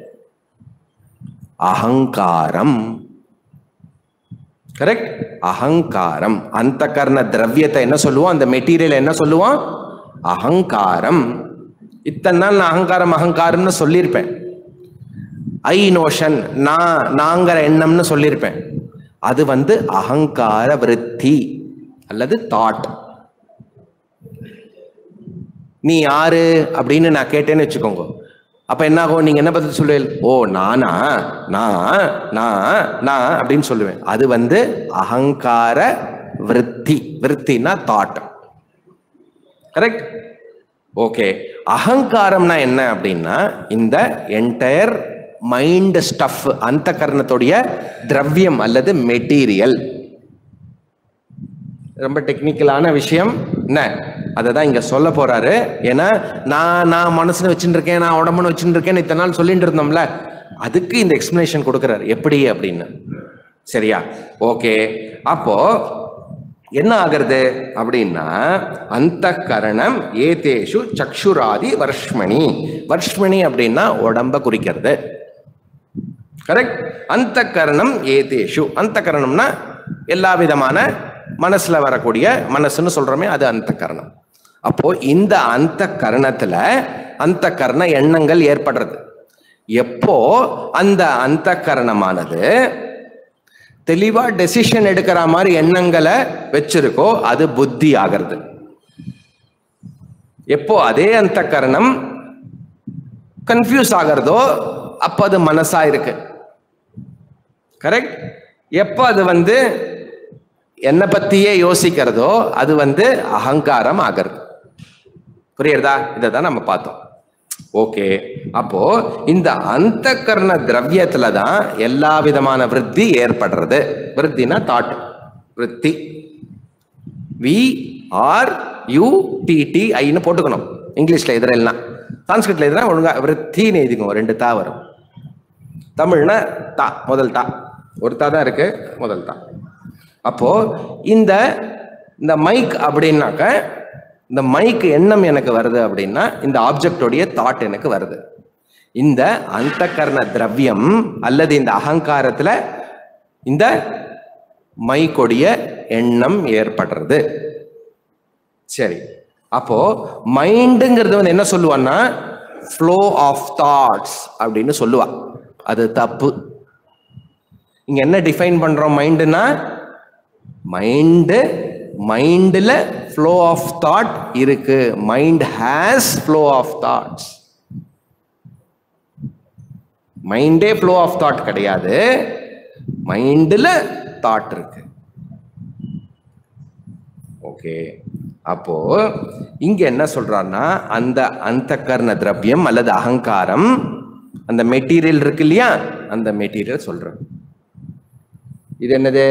அகங்காரம் கரெக்ட் அகங்காரம் அந்த கர்ண திரவியத்தை என்ன சொல்லுவோம் அந்த மெட்டீரியல் என்ன சொல்லுவோம் அகங்காரம் இத்தனை நாள் நான் அகங்காரம் அகங்காரம்னு சொல்லியிருப்பேன் ஐ நோஷன் நான் நாங்கிற எண்ணம்னு சொல்லியிருப்பேன் அது வந்து அகங்கார விருத்தி அல்லது தாட் நீ யாரு அப்படின்னு நான் கேட்டேன்னு வச்சுக்கோங்க அப்ப என்ன ஆகும் நீங்க என்ன பதில் சொல்லுவேன் ஓ நானா நான் நான் நான் அப்படின்னு சொல்லுவேன் அது வந்து அகங்கார விருத்தி விருத்தினா தாட் கரெக்ட் ஓகே அகங்காரம்னா என்ன அப்படின்னா இந்த என்டையர் மைண்ட் ஸ்டஃப் அந்த கரணத்துடைய திரவியம் அல்லது மெட்டீரியல் ரொம்ப டெக்னிக்கலான விஷயம் என்ன அதை தான் இங்க சொல்ல போறாரு ஏன்னா நான் நான் மனசுல வச்சுட்டு இருக்கேன் நான் உடம்புன்னு வச்சுட்டு இருக்கேன் இத்தனை நாள் சொல்லிட்டு இருந்தோம்ல அதுக்கு இந்த எக்ஸ்பிளனேஷன் கொடுக்குறாரு எப்படி அப்படின்னு சரியா ஓகே அப்போ என்ன ஆகிறது அப்படின்னா அந்த கரணம் ஏதேஷு சக்ஷுராதி வர்ஷ்மணி வர்ஷ்மணி அப்படின்னா உடம்ப குறிக்கிறது கரெக்ட் அந்த கரணம் ஏதேஷு அந்த கரணம்னா எல்லா விதமான மனசுல வரக்கூடிய மனசுன்னு சொல்றோமே அது அந்த கரணம் அப்போ இந்த அந்த கரணத்துல அந்த கரண எண்ணங்கள் ஏற்படுறது எப்போ அந்த அந்த கரணமானது தெளிவா டெசிஷன் எடுக்கிற மாதிரி எண்ணங்களை வச்சிருக்கோ அது புத்தி ஆகிறது எப்போ அதே அந்த கரணம் கன்ஃபியூஸ் ஆகிறதோ அப்போ அது மனசா இருக்கு கரெக்ட் எப்போ அது வந்து என்னை பத்தியே யோசிக்கிறதோ அது வந்து அகங்காரம் ஆகிறது புரியுறதா இதை தான் நம்ம பார்த்தோம் ஓகே அப்போ இந்த அந்த கர்ண திரவியத்துல தான் எல்லா விதமான விருத்தி ஏற்படுறது விருத்தினா தாட் விருத்தி V R U T T ஐன்னு போட்டுக்கணும் இங்கிலீஷ்ல எதிர எல்லாம் சான்ஸ்கிரிட்ல எதிரா ஒழுங்கா விருத்தின்னு எழுதிக்கோங்க ரெண்டு தா வரும் தமிழ்னா தா முதல் தா ஒரு தா தான் இருக்கு முதல் தா அப்போ இந்த இந்த மைக் அப்படின்னாக்க இந்த மைக் எண்ணம் எனக்கு வருது அப்படின்னா இந்த ஆப்ஜெக்டோடைய தாட் எனக்கு வருது இந்த அந்த கர்ண திரவியம் அல்லது இந்த அகங்காரத்துல இந்த மைக்கோடைய எண்ணம் ஏற்படுறது சரி அப்போ மைண்டுங்கிறது வந்து என்ன சொல்லுவான்னா ஃப்ளோ ஆஃப் தாட்ஸ் அப்படின்னு சொல்லுவா அது தப்பு இங்க என்ன டிஃபைன் பண்றோம் மைண்டுனா மைண்டு மைண்டில் ஃப்ளோ ஆஃப் தாட் இருக்கு mind has flow of thoughts மைண்டே ஃப்ளோ ஆஃப் தாட் கிடையாது மைண்டில் தாட் இருக்கு ஓகே அப்போ இங்க என்ன சொல்றாருன்னா அந்த அந்த கர்ண திரவியம் அல்லது அகங்காரம் அந்த மெட்டீரியல் இருக்கு இல்லையா அந்த மெட்டீரியல் சொல்றேன் இது என்னது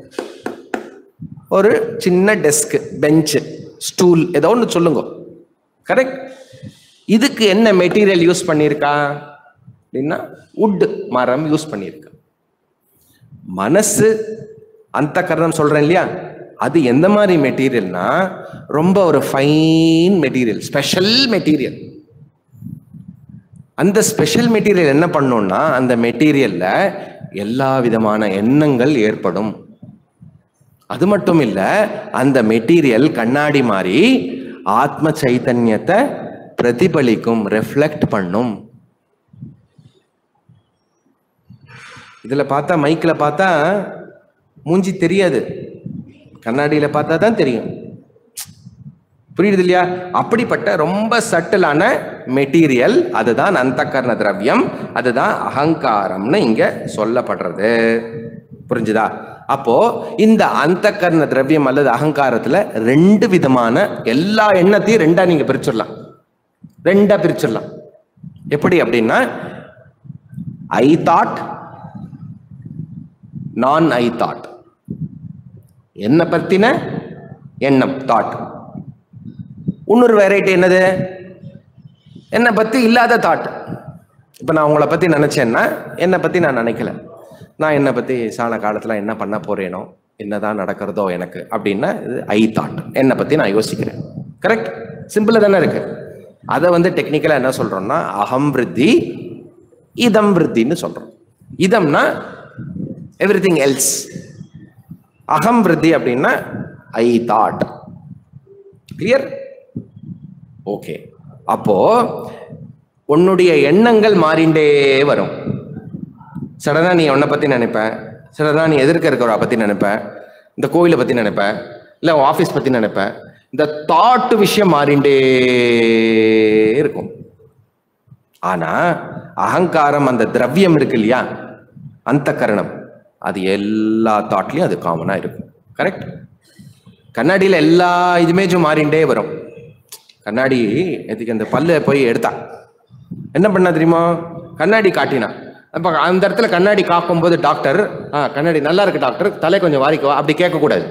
ஒரு சின்ன டெஸ்க் பெஞ்ச் ஸ்டூல் ஏதோ ஒன்று சொல்லுங்க கரெக்ட் இதுக்கு என்ன மெட்டீரியல் யூஸ் பண்ணியிருக்கா அப்படின்னா உட் மரம் யூஸ் பண்ணியிருக்கா மனசு அந்த கரணம் சொல்றேன் இல்லையா அது எந்த மாதிரி மெட்டீரியல்னா ரொம்ப ஒரு ஃபைன் மெட்டீரியல் ஸ்பெஷல் மெட்டீரியல் அந்த ஸ்பெஷல் மெட்டீரியல் என்ன பண்ணும்னா அந்த மெட்டீரியல்ல எல்லா விதமான எண்ணங்கள் ஏற்படும் அது மட்டும் இல்ல அந்த மெட்டீரியல் கண்ணாடி மாதிரி ஆத்ம சைத்தன்யத்தை பிரதிபலிக்கும் ரெஃப்ளெக்ட் பண்ணும் இதுல பார்த்தா மைக்ல பார்த்தா மூஞ்சி தெரியாது கண்ணாடியில பார்த்தா தான் தெரியும் புரியுது இல்லையா அப்படிப்பட்ட ரொம்ப சட்டிலான மெட்டீரியல் அதுதான் அந்தக்கரண திரவியம் அதுதான் அகங்காரம்னு இங்க சொல்லப்படுறது புரிஞ்சுதா அப்போ இந்த அந்தக்கரண திரவியம் அல்லது அகங்காரத்துல ரெண்டு விதமான எல்லா எண்ணத்தையும் ரெண்டா நீங்க பிரிச்சிடலாம் ரெண்டா பிரிச்சிடலாம் எப்படி அப்படின்னா ஐ தாட் நான் ஐ தாட் என்ன பத்தின எண்ணம் தாட் இன்னொரு வெரைட்டி என்னது என்னை பத்தி இல்லாத தாட் இப்போ நான் உங்களை பத்தி நினைச்சேன்னா என்னை பத்தி நான் நினைக்கல நான் என்னை பத்தி சாண காலத்துல என்ன பண்ண போறேனோ என்னதான் நடக்கிறதோ எனக்கு அப்படின்னா இது ஐ தாட் என்னை பத்தி நான் யோசிக்கிறேன் கரெக்ட் சிம்பிளா தானே இருக்கு அதை வந்து டெக்னிக்கலா என்ன சொல்றோம்னா அகம் விருத்தி இதம் விருத்தின்னு சொல்றோம் இதம்னா எவ்ரி திங் எல்ஸ் அகம் விருத்தி அப்படின்னா ஐ தாட் கிளியர் ஓகே அப்போ உன்னுடைய எண்ணங்கள் மாறிண்டே வரும் சடனா நீ உன்னை பத்தி நினைப்ப சடனா நீ எதிர்க்க இருக்கிறவரை பத்தி நினைப்ப இந்த கோயிலை பத்தி நினைப்ப இல்ல ஆபீஸ் பத்தி நினைப்ப இந்த தாட் விஷயம் மாறிண்டே இருக்கும் ஆனா அகங்காரம் அந்த திரவியம் இருக்கு இல்லையா அந்த கரணம் அது எல்லா தாட்லயும் அது காமனா இருக்கும் கரெக்ட் கண்ணாடியில எல்லா இமேஜும் மாறிண்டே வரும் கண்ணாடி எதுக்கு அந்த பல்ல போய் எடுத்தா என்ன பண்ணா தெரியுமா கண்ணாடி காட்டினா அப்ப அந்த இடத்துல கண்ணாடி காக்கும் போது டாக்டர் ஆ கண்ணாடி நல்லா இருக்கு டாக்டர் தலை கொஞ்சம் வாரிக்கோ அப்படி கேட்கக்கூடாது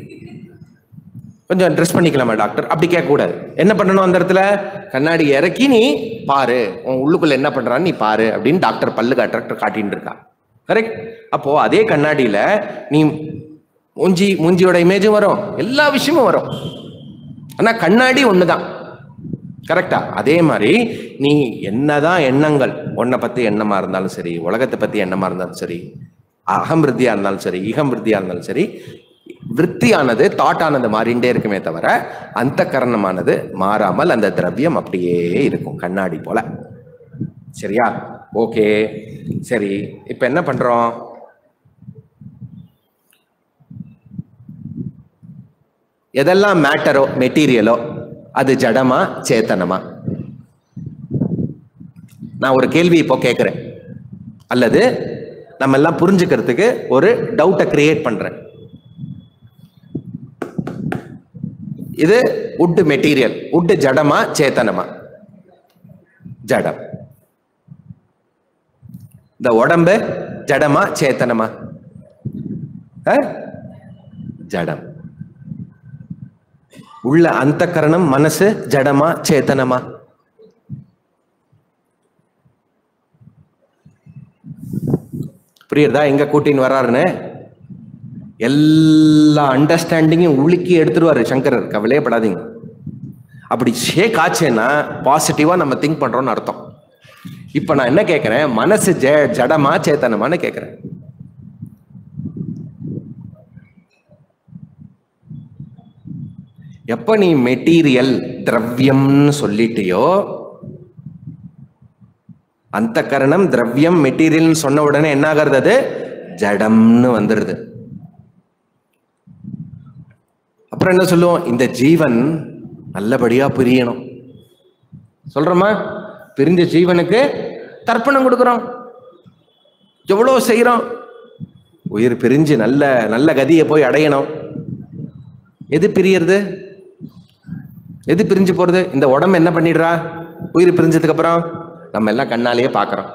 கொஞ்சம் ட்ரெஸ் பண்ணிக்கலாமா டாக்டர் அப்படி கேட்கக்கூடாது என்ன பண்ணணும் அந்த இடத்துல கண்ணாடி இறக்கி நீ பாரு உன் உள்ளுக்குள்ள என்ன பண்றான்னு நீ பாரு அப்படின்னு டாக்டர் பல்லு டாக்டர் காட்டின்னு இருக்கா கரெக்ட் அப்போ அதே கண்ணாடியில நீ மூஞ்சி மூஞ்சியோட இமேஜும் வரும் எல்லா விஷயமும் வரும் ஆனா கண்ணாடி ஒண்ணுதான் கரெக்டா அதே மாதிரி நீ என்னதான் எண்ணங்கள் உன்னை பத்தி எண்ணமா இருந்தாலும் சரி உலகத்தை பத்தி எண்ணமா இருந்தாலும் சரி அகம் விருத்தியா இருந்தாலும் சரி இகம் விருத்தியா இருந்தாலும் சரி விற்த்தியானது தாட்டானது மாறிண்டே இருக்குமே தவிர அந்த கரணமானது மாறாமல் அந்த திரவியம் அப்படியே இருக்கும் கண்ணாடி போல சரியா ஓகே சரி இப்ப என்ன பண்றோம் எதெல்லாம் மேட்டரோ மெட்டீரியலோ அது ஜடமா சேத்தனமா நான் ஒரு கேள்வி இப்போ கேட்கிறேன் அல்லது நம்ம எல்லாம் புரிஞ்சுக்கிறதுக்கு ஒரு டவுட்டை கிரியேட் பண்றேன் இது உட் மெட்டீரியல் உட் ஜடமா சேத்தனமா ஜடம் இந்த உடம்பு ஜடமா சேத்தனமா அஹ்? ஜடம் உள்ள அந்த கரணம் மனசு ஜடமா சேத்தனமா புரியுறதா எங்க கூட்டின்னு வர்றாருன்னு எல்லா அண்டர்ஸ்டாண்டிங்கும் உலுக்கி எடுத்துருவாரு சங்கரர் கவலையே படாதீங்க அப்படி ஷேக் ஆச்சுன்னா பாசிட்டிவா நம்ம திங்க் பண்றோம்னு அர்த்தம் இப்ப நான் என்ன கேட்கிறேன் மனசு ஜ ஜடமா சேத்தனமான்னு கேட்கிறேன் எப்ப நீ மெட்டீரியல் திரவியம்னு சொல்லிட்டியோ அந்த கரணம் திரவியம் மெட்டீரியல்னு சொன்ன உடனே என்ன ஆகிறது அது ஜடம்னு வந்துடுது அப்புறம் என்ன சொல்லுவோம் இந்த ஜீவன் நல்லபடியா பிரியணும் சொல்றோமா பிரிஞ்ச ஜீவனுக்கு தர்ப்பணம் கொடுக்குறோம் எவ்வளோ செய்கிறோம் உயிர் பிரிஞ்சு நல்ல நல்ல கதியை போய் அடையணும் எது பிரியறது எது பிரிஞ்சு போறது இந்த உடம்பு என்ன பண்ணிடுறா உயிர் பிரிஞ்சதுக்கு அப்புறம் நம்ம எல்லாம் கண்ணாலேயே பார்க்குறோம்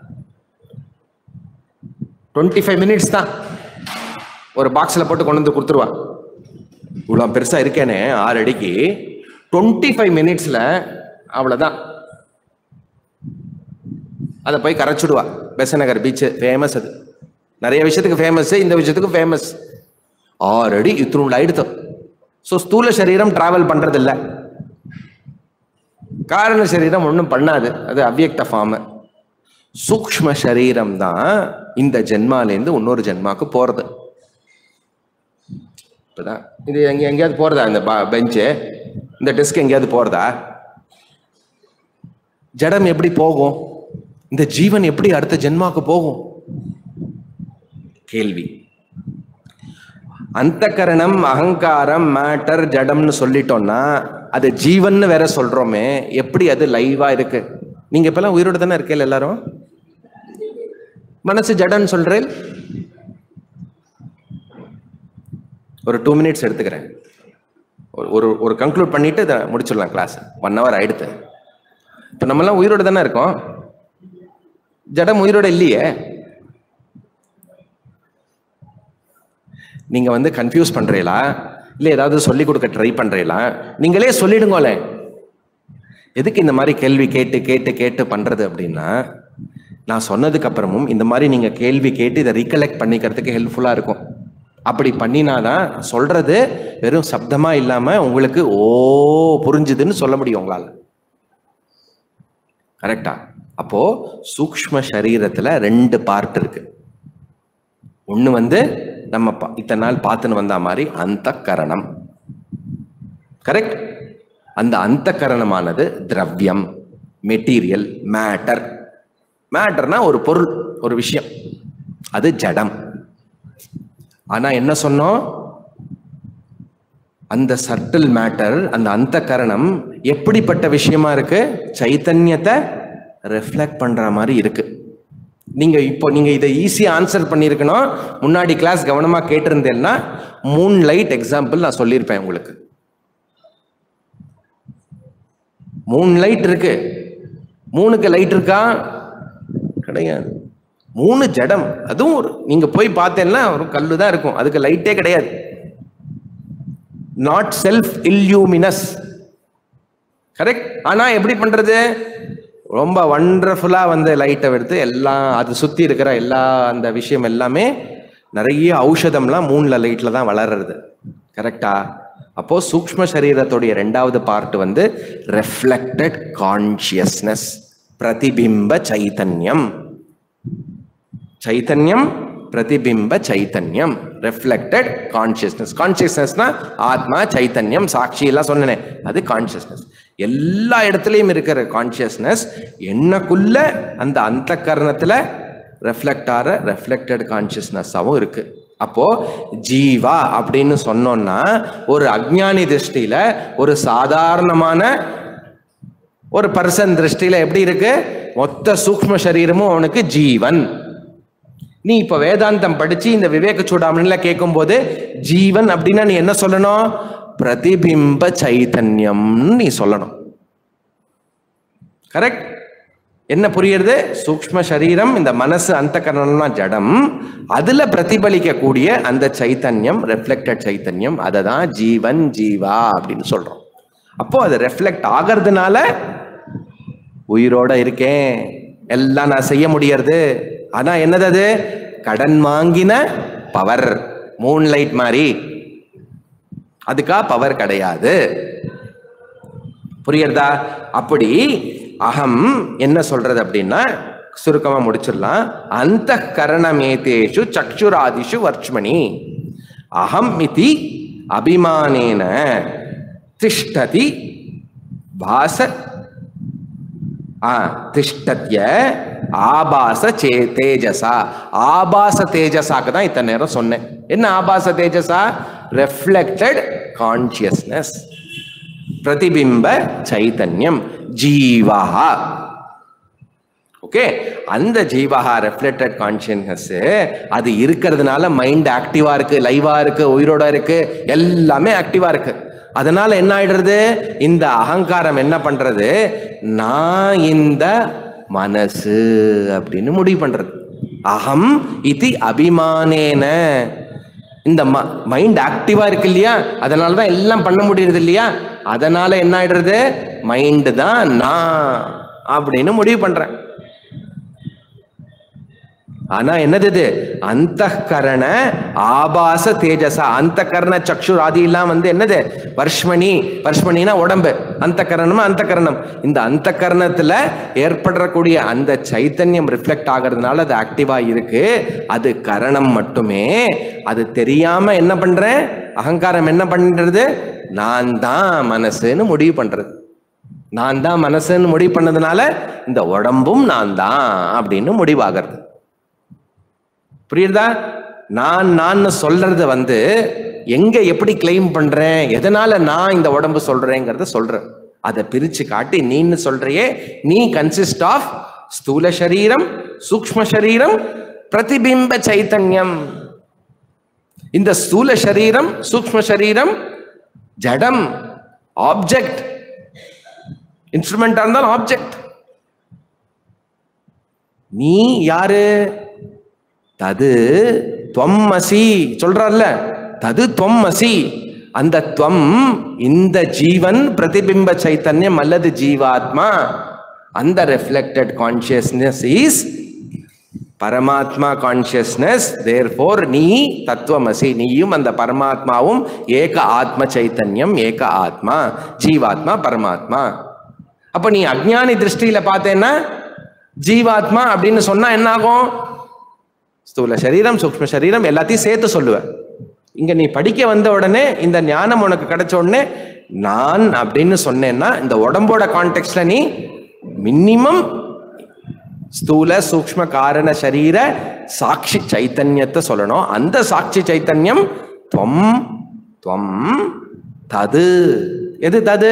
டுவெண்ட்டி ஃபைவ் மினிட்ஸ் தான் ஒரு பாக்ஸில் போட்டு கொண்டு வந்து கொடுத்துருவா இவ்வளோ பெருசாக இருக்கேனே ஆறு அடிக்கு டுவெண்ட்டி ஃபைவ் மினிட்ஸில் அவ்வளோதான் அதை போய் கரைச்சிடுவா பெசநகர் பீச்சு ஃபேமஸ் அது நிறைய விஷயத்துக்கு ஃபேமஸ் இந்த விஷயத்துக்கு ஃபேமஸ் ஆறு அடி இத்தினுள்ள ஆயிடுத்து ஸோ ஸ்தூல சரீரம் டிராவல் பண்றதில்ல காரண சரீரம் ஒன்றும் பண்ணாது அது அவ்யக்த ஃபார்ம் சூக்ஷ்ம சரீரம் தான் இந்த ஜென்மாலேருந்து இன்னொரு ஜென்மாக்கு போறது இப்பதான் இது எங்க எங்கேயாவது போறதா இந்த பெஞ்சு இந்த டெஸ்க் எங்கேயாவது போறதா ஜடம் எப்படி போகும் இந்த ஜீவன் எப்படி அடுத்த ஜென்மாக்கு போகும் கேள்வி அந்த கரணம் அகங்காரம் மேட்டர் ஜடம்னு சொல்லிட்டோம்னா அது ஜீவன் வேற சொல்றோமே எப்படி அது லைவா இருக்கு நீங்க இப்பெல்லாம் உயிரோட தானே இருக்கீங்க எல்லாரும் மனசு ஜடன்னு சொல்றேன் ஒரு டூ மினிட்ஸ் எடுத்துக்கிறேன் ஒரு- ஒரு ஒரு கன்க்ளூட் பண்ணிட்டு இதை முடிச்சிடலாம் கிளாஸ் ஒன் ஹவர் ஆயிடுத்து இப்போ நம்மலாம் உயிரோட தானே இருக்கோம் ஜடம் உயிரோட இல்லையே நீங்க வந்து கன்ஃபியூஸ் பண்றீங்களா இல்லை ஏதாவது சொல்லி கொடுக்க ட்ரை பண்றீங்களா நீங்களே சொல்லிடுங்களே எதுக்கு இந்த மாதிரி கேள்வி கேட்டு கேட்டு கேட்டு பண்றது அப்படின்னா நான் சொன்னதுக்கு அப்புறமும் இந்த மாதிரி நீங்க கேள்வி கேட்டு இதை ரீகலெக்ட் பண்ணிக்கிறதுக்கு ஹெல்ப்ஃபுல்லா இருக்கும் அப்படி பண்ணினாதான் சொல்றது வெறும் சப்தமா இல்லாம உங்களுக்கு ஓ புரிஞ்சுதுன்னு சொல்ல முடியும் உங்களால கரெக்டா அப்போ சூக்ஷ்ம சரீரத்துல ரெண்டு பார்ட் இருக்கு ஒண்ணு வந்து நம்ம பா- இத்தனை நாள் பார்த்துன்னு வந்த மாதிரி அந்த கரணம் கரெக்ட் அந்த அந்த கரணமானது திரவியம் மெட்டீரியல் மேட்டர் மேட்டர்னா ஒரு பொருள் ஒரு விஷயம் அது ஜடம் ஆனா என்ன சொன்னோம் அந்த சர்டில் மேட்டர் அந்த அந்த கரணம் எப்படிப்பட்ட விஷயமா இருக்கு சைத்தன்யத்தை ரெஃப்ளெக்ட் பண்ற மாதிரி இருக்கு நீங்க இப்போ நீங்க இதை ஈஸியா ஆன்சர் பண்ணியிருக்கணும் முன்னாடி கிளாஸ் கவனமா கேட்டிருந்தேன்னா மூன் லைட் எக்ஸாம்பிள் நான் சொல்லியிருப்பேன் உங்களுக்கு மூணு லைட் இருக்கு மூணுக்கு லைட் இருக்கா கிடையாது மூணு ஜடம் அதுவும் ஒரு நீங்க போய் பார்த்தேன்னா ஒரு கல்லு தான் இருக்கும் அதுக்கு லைட்டே கிடையாது நாட் செல்ஃப் இல்யூமினஸ் கரெக்ட் ஆனா எப்படி பண்றது ரொம்ப வண்டர்ஃபுல்லா வந்து லைட்டை எடுத்து எல்லாம் அது சுத்தி இருக்கிற எல்லா அந்த விஷயம் எல்லாமே நிறைய ஔஷதம்லாம் மூணுல லைட்ல தான் வளர்றது கரெக்டா அப்போ சூக்ஷ்ம சரீரத்துடைய ரெண்டாவது பார்ட் வந்து ரெஃப்ளெக்டட் கான்சியஸ்னஸ் பிரதிபிம்ப சைத்தன்யம் சைத்தன்யம் பிரதிபிம்ப சைத்தன்யம் ரெஃப்ளெக்டட் கான்சியஸ்னஸ் கான்சியஸ்னஸ்னா ஆத்மா சைத்தன்யம் சாட்சி எல்லாம் சொன்னேனே அது கான்சியஸ்னஸ் எல்லா இடத்துலையும் இருக்கிற கான்சியஸ்னஸ் என்னக்குள்ள அந்த அந்த கரணத்துல ரெஃப்ளெக்ட் ஆகிற ரெஃப்ளெக்டட் கான்சியஸ்னஸாகவும் இருக்கு அப்போ ஜீவா அப்படின்னு சொன்னோம்னா ஒரு அஜ்ஞானி திருஷ்டியில ஒரு சாதாரணமான ஒரு பர்சன் திருஷ்டியில எப்படி இருக்கு மொத்த சூக்ஷ்ம சரீரமும் அவனுக்கு ஜீவன் நீ இப்ப வேதாந்தம் படிச்சு இந்த விவேக சூடாமணில கேட்கும்போது ஜீவன் அப்படின்னா நீ என்ன சொல்லணும் பிரதிபிம்ப சைத்தன்யம்னு நீ சொல்லணும் கரெக்ட் என்ன புரியுறது சூக்ஷ்ம சரீரம் இந்த மனசு அந்த கரணம்னா ஜடம் அதுல பிரதிபலிக்கக்கூடிய அந்த சைத்தன்யம் ரெஃப்ளெக்டட் சைத்தன்யம் அதை தான் ஜீவன் ஜீவா அப்படின்னு சொல்றோம் அப்போ அது ரெஃப்ளெக்ட் ஆகிறதுனால உயிரோட இருக்கேன் எல்லாம் நான் செய்ய முடியறது ஆனா என்னது அது கடன் வாங்கின பவர் மூன் லைட் மாதிரி அதுக்கா பவர் கிடையாது புரியுறதா அப்படி அகம் என்ன சொல்றது அப்படின்னா சுருக்கமா முடிச்சிடலாம் அந்த கரணமேதேஷு சக்ஷுராதிஷு வர்ஷ்மணி அகம் இதி அபிமானேன திஷ்டதி பாச ஆ திஷ்டத்ய ஆபாச சே தேஜசா ஆபாச தேஜசாக்கு தான் இத்தனை நேரம் சொன்னேன் என்ன ஆபாச தேஜசா ரெஃப்ளெக்டட் கான்சியஸ்னஸ் பிரதிபிம்ப சைத்தன்யம் ஜீவா ஓகே அந்த ஜீவஹா ரெஃப்ளெக்டட் கான்சியஸ்னஸ் அது இருக்கிறதுனால மைண்ட் ஆக்டிவா இருக்கு லைவா இருக்கு உயிரோட இருக்கு எல்லாமே ஆக்டிவா இருக்கு அதனால என்ன ஆயிடுறது இந்த அகங்காரம் என்ன பண்றது நான் இந்த மனசு அப்படின்னு முடிவு பண்றது அகம் இது அபிமானேன இந்த மைண்ட் ஆக்டிவா இருக்கு இல்லையா அதனால தான் எல்லாம் பண்ண முடியுது இல்லையா அதனால என்ன ஆயிடுறது மைண்டு தான் நான் அப்படின்னு முடிவு பண்றேன் ஆனா என்னது இது அந்த கரண ஆபாச தேஜசா அந்த கரண சக்ஷு ஆதி எல்லாம் வந்து என்னது வர்ஷ்மணி வர்ஷ்மணினா உடம்பு அந்த கரணம் அந்த கரணம் இந்த அந்த கரணத்துல ஏற்படக்கூடிய அந்த சைத்தன்யம் ரிஃப்ளெக்ட் ஆகிறதுனால அது ஆக்டிவா இருக்கு அது கரணம் மட்டுமே அது தெரியாம என்ன பண்றேன் அகங்காரம் என்ன பண்றது நான் தான் மனசுன்னு முடிவு பண்றது நான் தான் மனசுன்னு முடிவு பண்ணதுனால இந்த உடம்பும் நான் தான் அப்படின்னு முடிவாகிறது புரியுதா நான் நான் சொல்றது வந்து எங்க எப்படி கிளைம் பண்றேன் எதனால நான் இந்த உடம்பு சொல்றேங்கிறத சொல்றேன் அதை பிரிச்சு காட்டி நீன்னு சொல்றியே நீ கன்சிஸ்ட் ஆஃப் ஸ்தூல சரீரம் சூக்ம சரீரம் பிரதிபிம்ப சைத்தன்யம் இந்த ஸ்தூல சரீரம் சூக்ம சரீரம் ஜடம் ஆப்ஜெக்ட் இன்ஸ்ட்ருமெண்டா இருந்தாலும் ஆப்ஜெக்ட் நீ யாரு தது துவம்மசி சொல்றார்ல தது துவம்மசி அந்த துவம் இந்த ஜீவன் பிரதிபிம்ப சைத்தன்யம் அல்லது ஜீவாத்மா அந்த ரெஃப்ளெக்டட் கான்சியஸ்னஸ் இஸ் பரமாத்மா கான்சியஸ்னஸ் தேர் போர் நீ தத்துவமசி நீயும் அந்த பரமாத்மாவும் ஏக ஆத்ம சைத்தன்யம் ஏக ஆத்மா ஜீவாத்மா பரமாத்மா அப்ப நீ அஜ்ஞானி திருஷ்டியில பார்த்தேன்னா ஜீவாத்மா அப்படின்னு சொன்னா என்ன ஆகும் ஸ்தூல சரீரம் சூக்ம சரீரம் எல்லாத்தையும் சேர்த்து சொல்லுவேன் இங்க நீ படிக்க வந்த உடனே இந்த ஞானம் உனக்கு கிடைச்ச உடனே நான் அப்படின்னு சொன்னேன்னா இந்த உடம்போட கான்டெக்ட்ல நீ மினிமம் ஸ்தூல சூக்ம காரண சரீர சாட்சி சைத்தன்யத்தை சொல்லணும் அந்த சாட்சி சைத்தன்யம் துவம் துவம் தது எது தது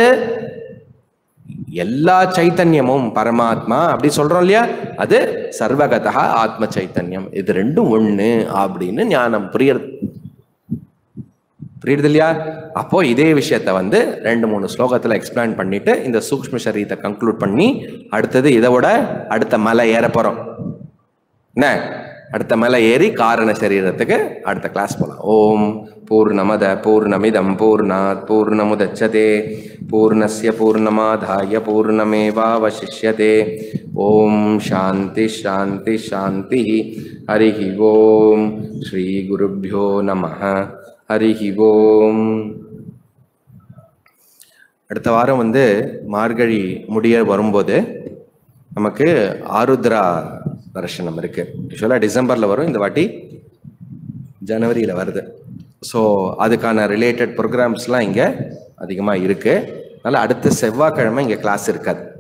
எல்லா சைத்தன்யமும் பரமாத்மா அப்படி சொல்றோம் இல்லையா அது சர்வகதா ஆத்ம சைத்தன்யம் இது ரெண்டும் ஒண்ணு அப்படின்னு ஞானம் புரியுறது புரியுது இல்லையா அப்போ இதே விஷயத்த வந்து ரெண்டு மூணு ஸ்லோகத்துல எக்ஸ்பிளைன் பண்ணிட்டு இந்த சூக்ம சரீரத்தை கன்க்ளூட் பண்ணி அடுத்தது இதை விட அடுத்த மலை ஏற போறோம் என்ன அடுத்த மலை ஏறி காரண சரீரத்துக்கு அடுத்த கிளாஸ் போலாம் ஓம் பூர்ணமத பூர்ணமிதம் பூர்ணாத் பூர்ணமுதச்சதே பூர்ணஸ்ய பூர்ணமாதாய பூர்ணமேவாவசிஷ்யதே ஓம் சாந்தி சாந்தி சாந்தி ஹரிஹி ஓம் ஸ்ரீ குருப்பியோ நம ஹரிஹி ஓம் அடுத்த வாரம் வந்து மார்கழி முடிய வரும்போது நமக்கு ஆருத்ரா தரிசனம் இருக்கு யூஸ்வலாக டிசம்பரில் வரும் இந்த வாட்டி ஜனவரியில் வருது ஸோ அதுக்கான ரிலேட்டட் ப்ரோக்ராம்ஸ்லாம் இங்கே அதிகமாக இருக்குது அதனால் அடுத்த செவ்வாய்க்கிழமை இங்கே கிளாஸ் இருக்காது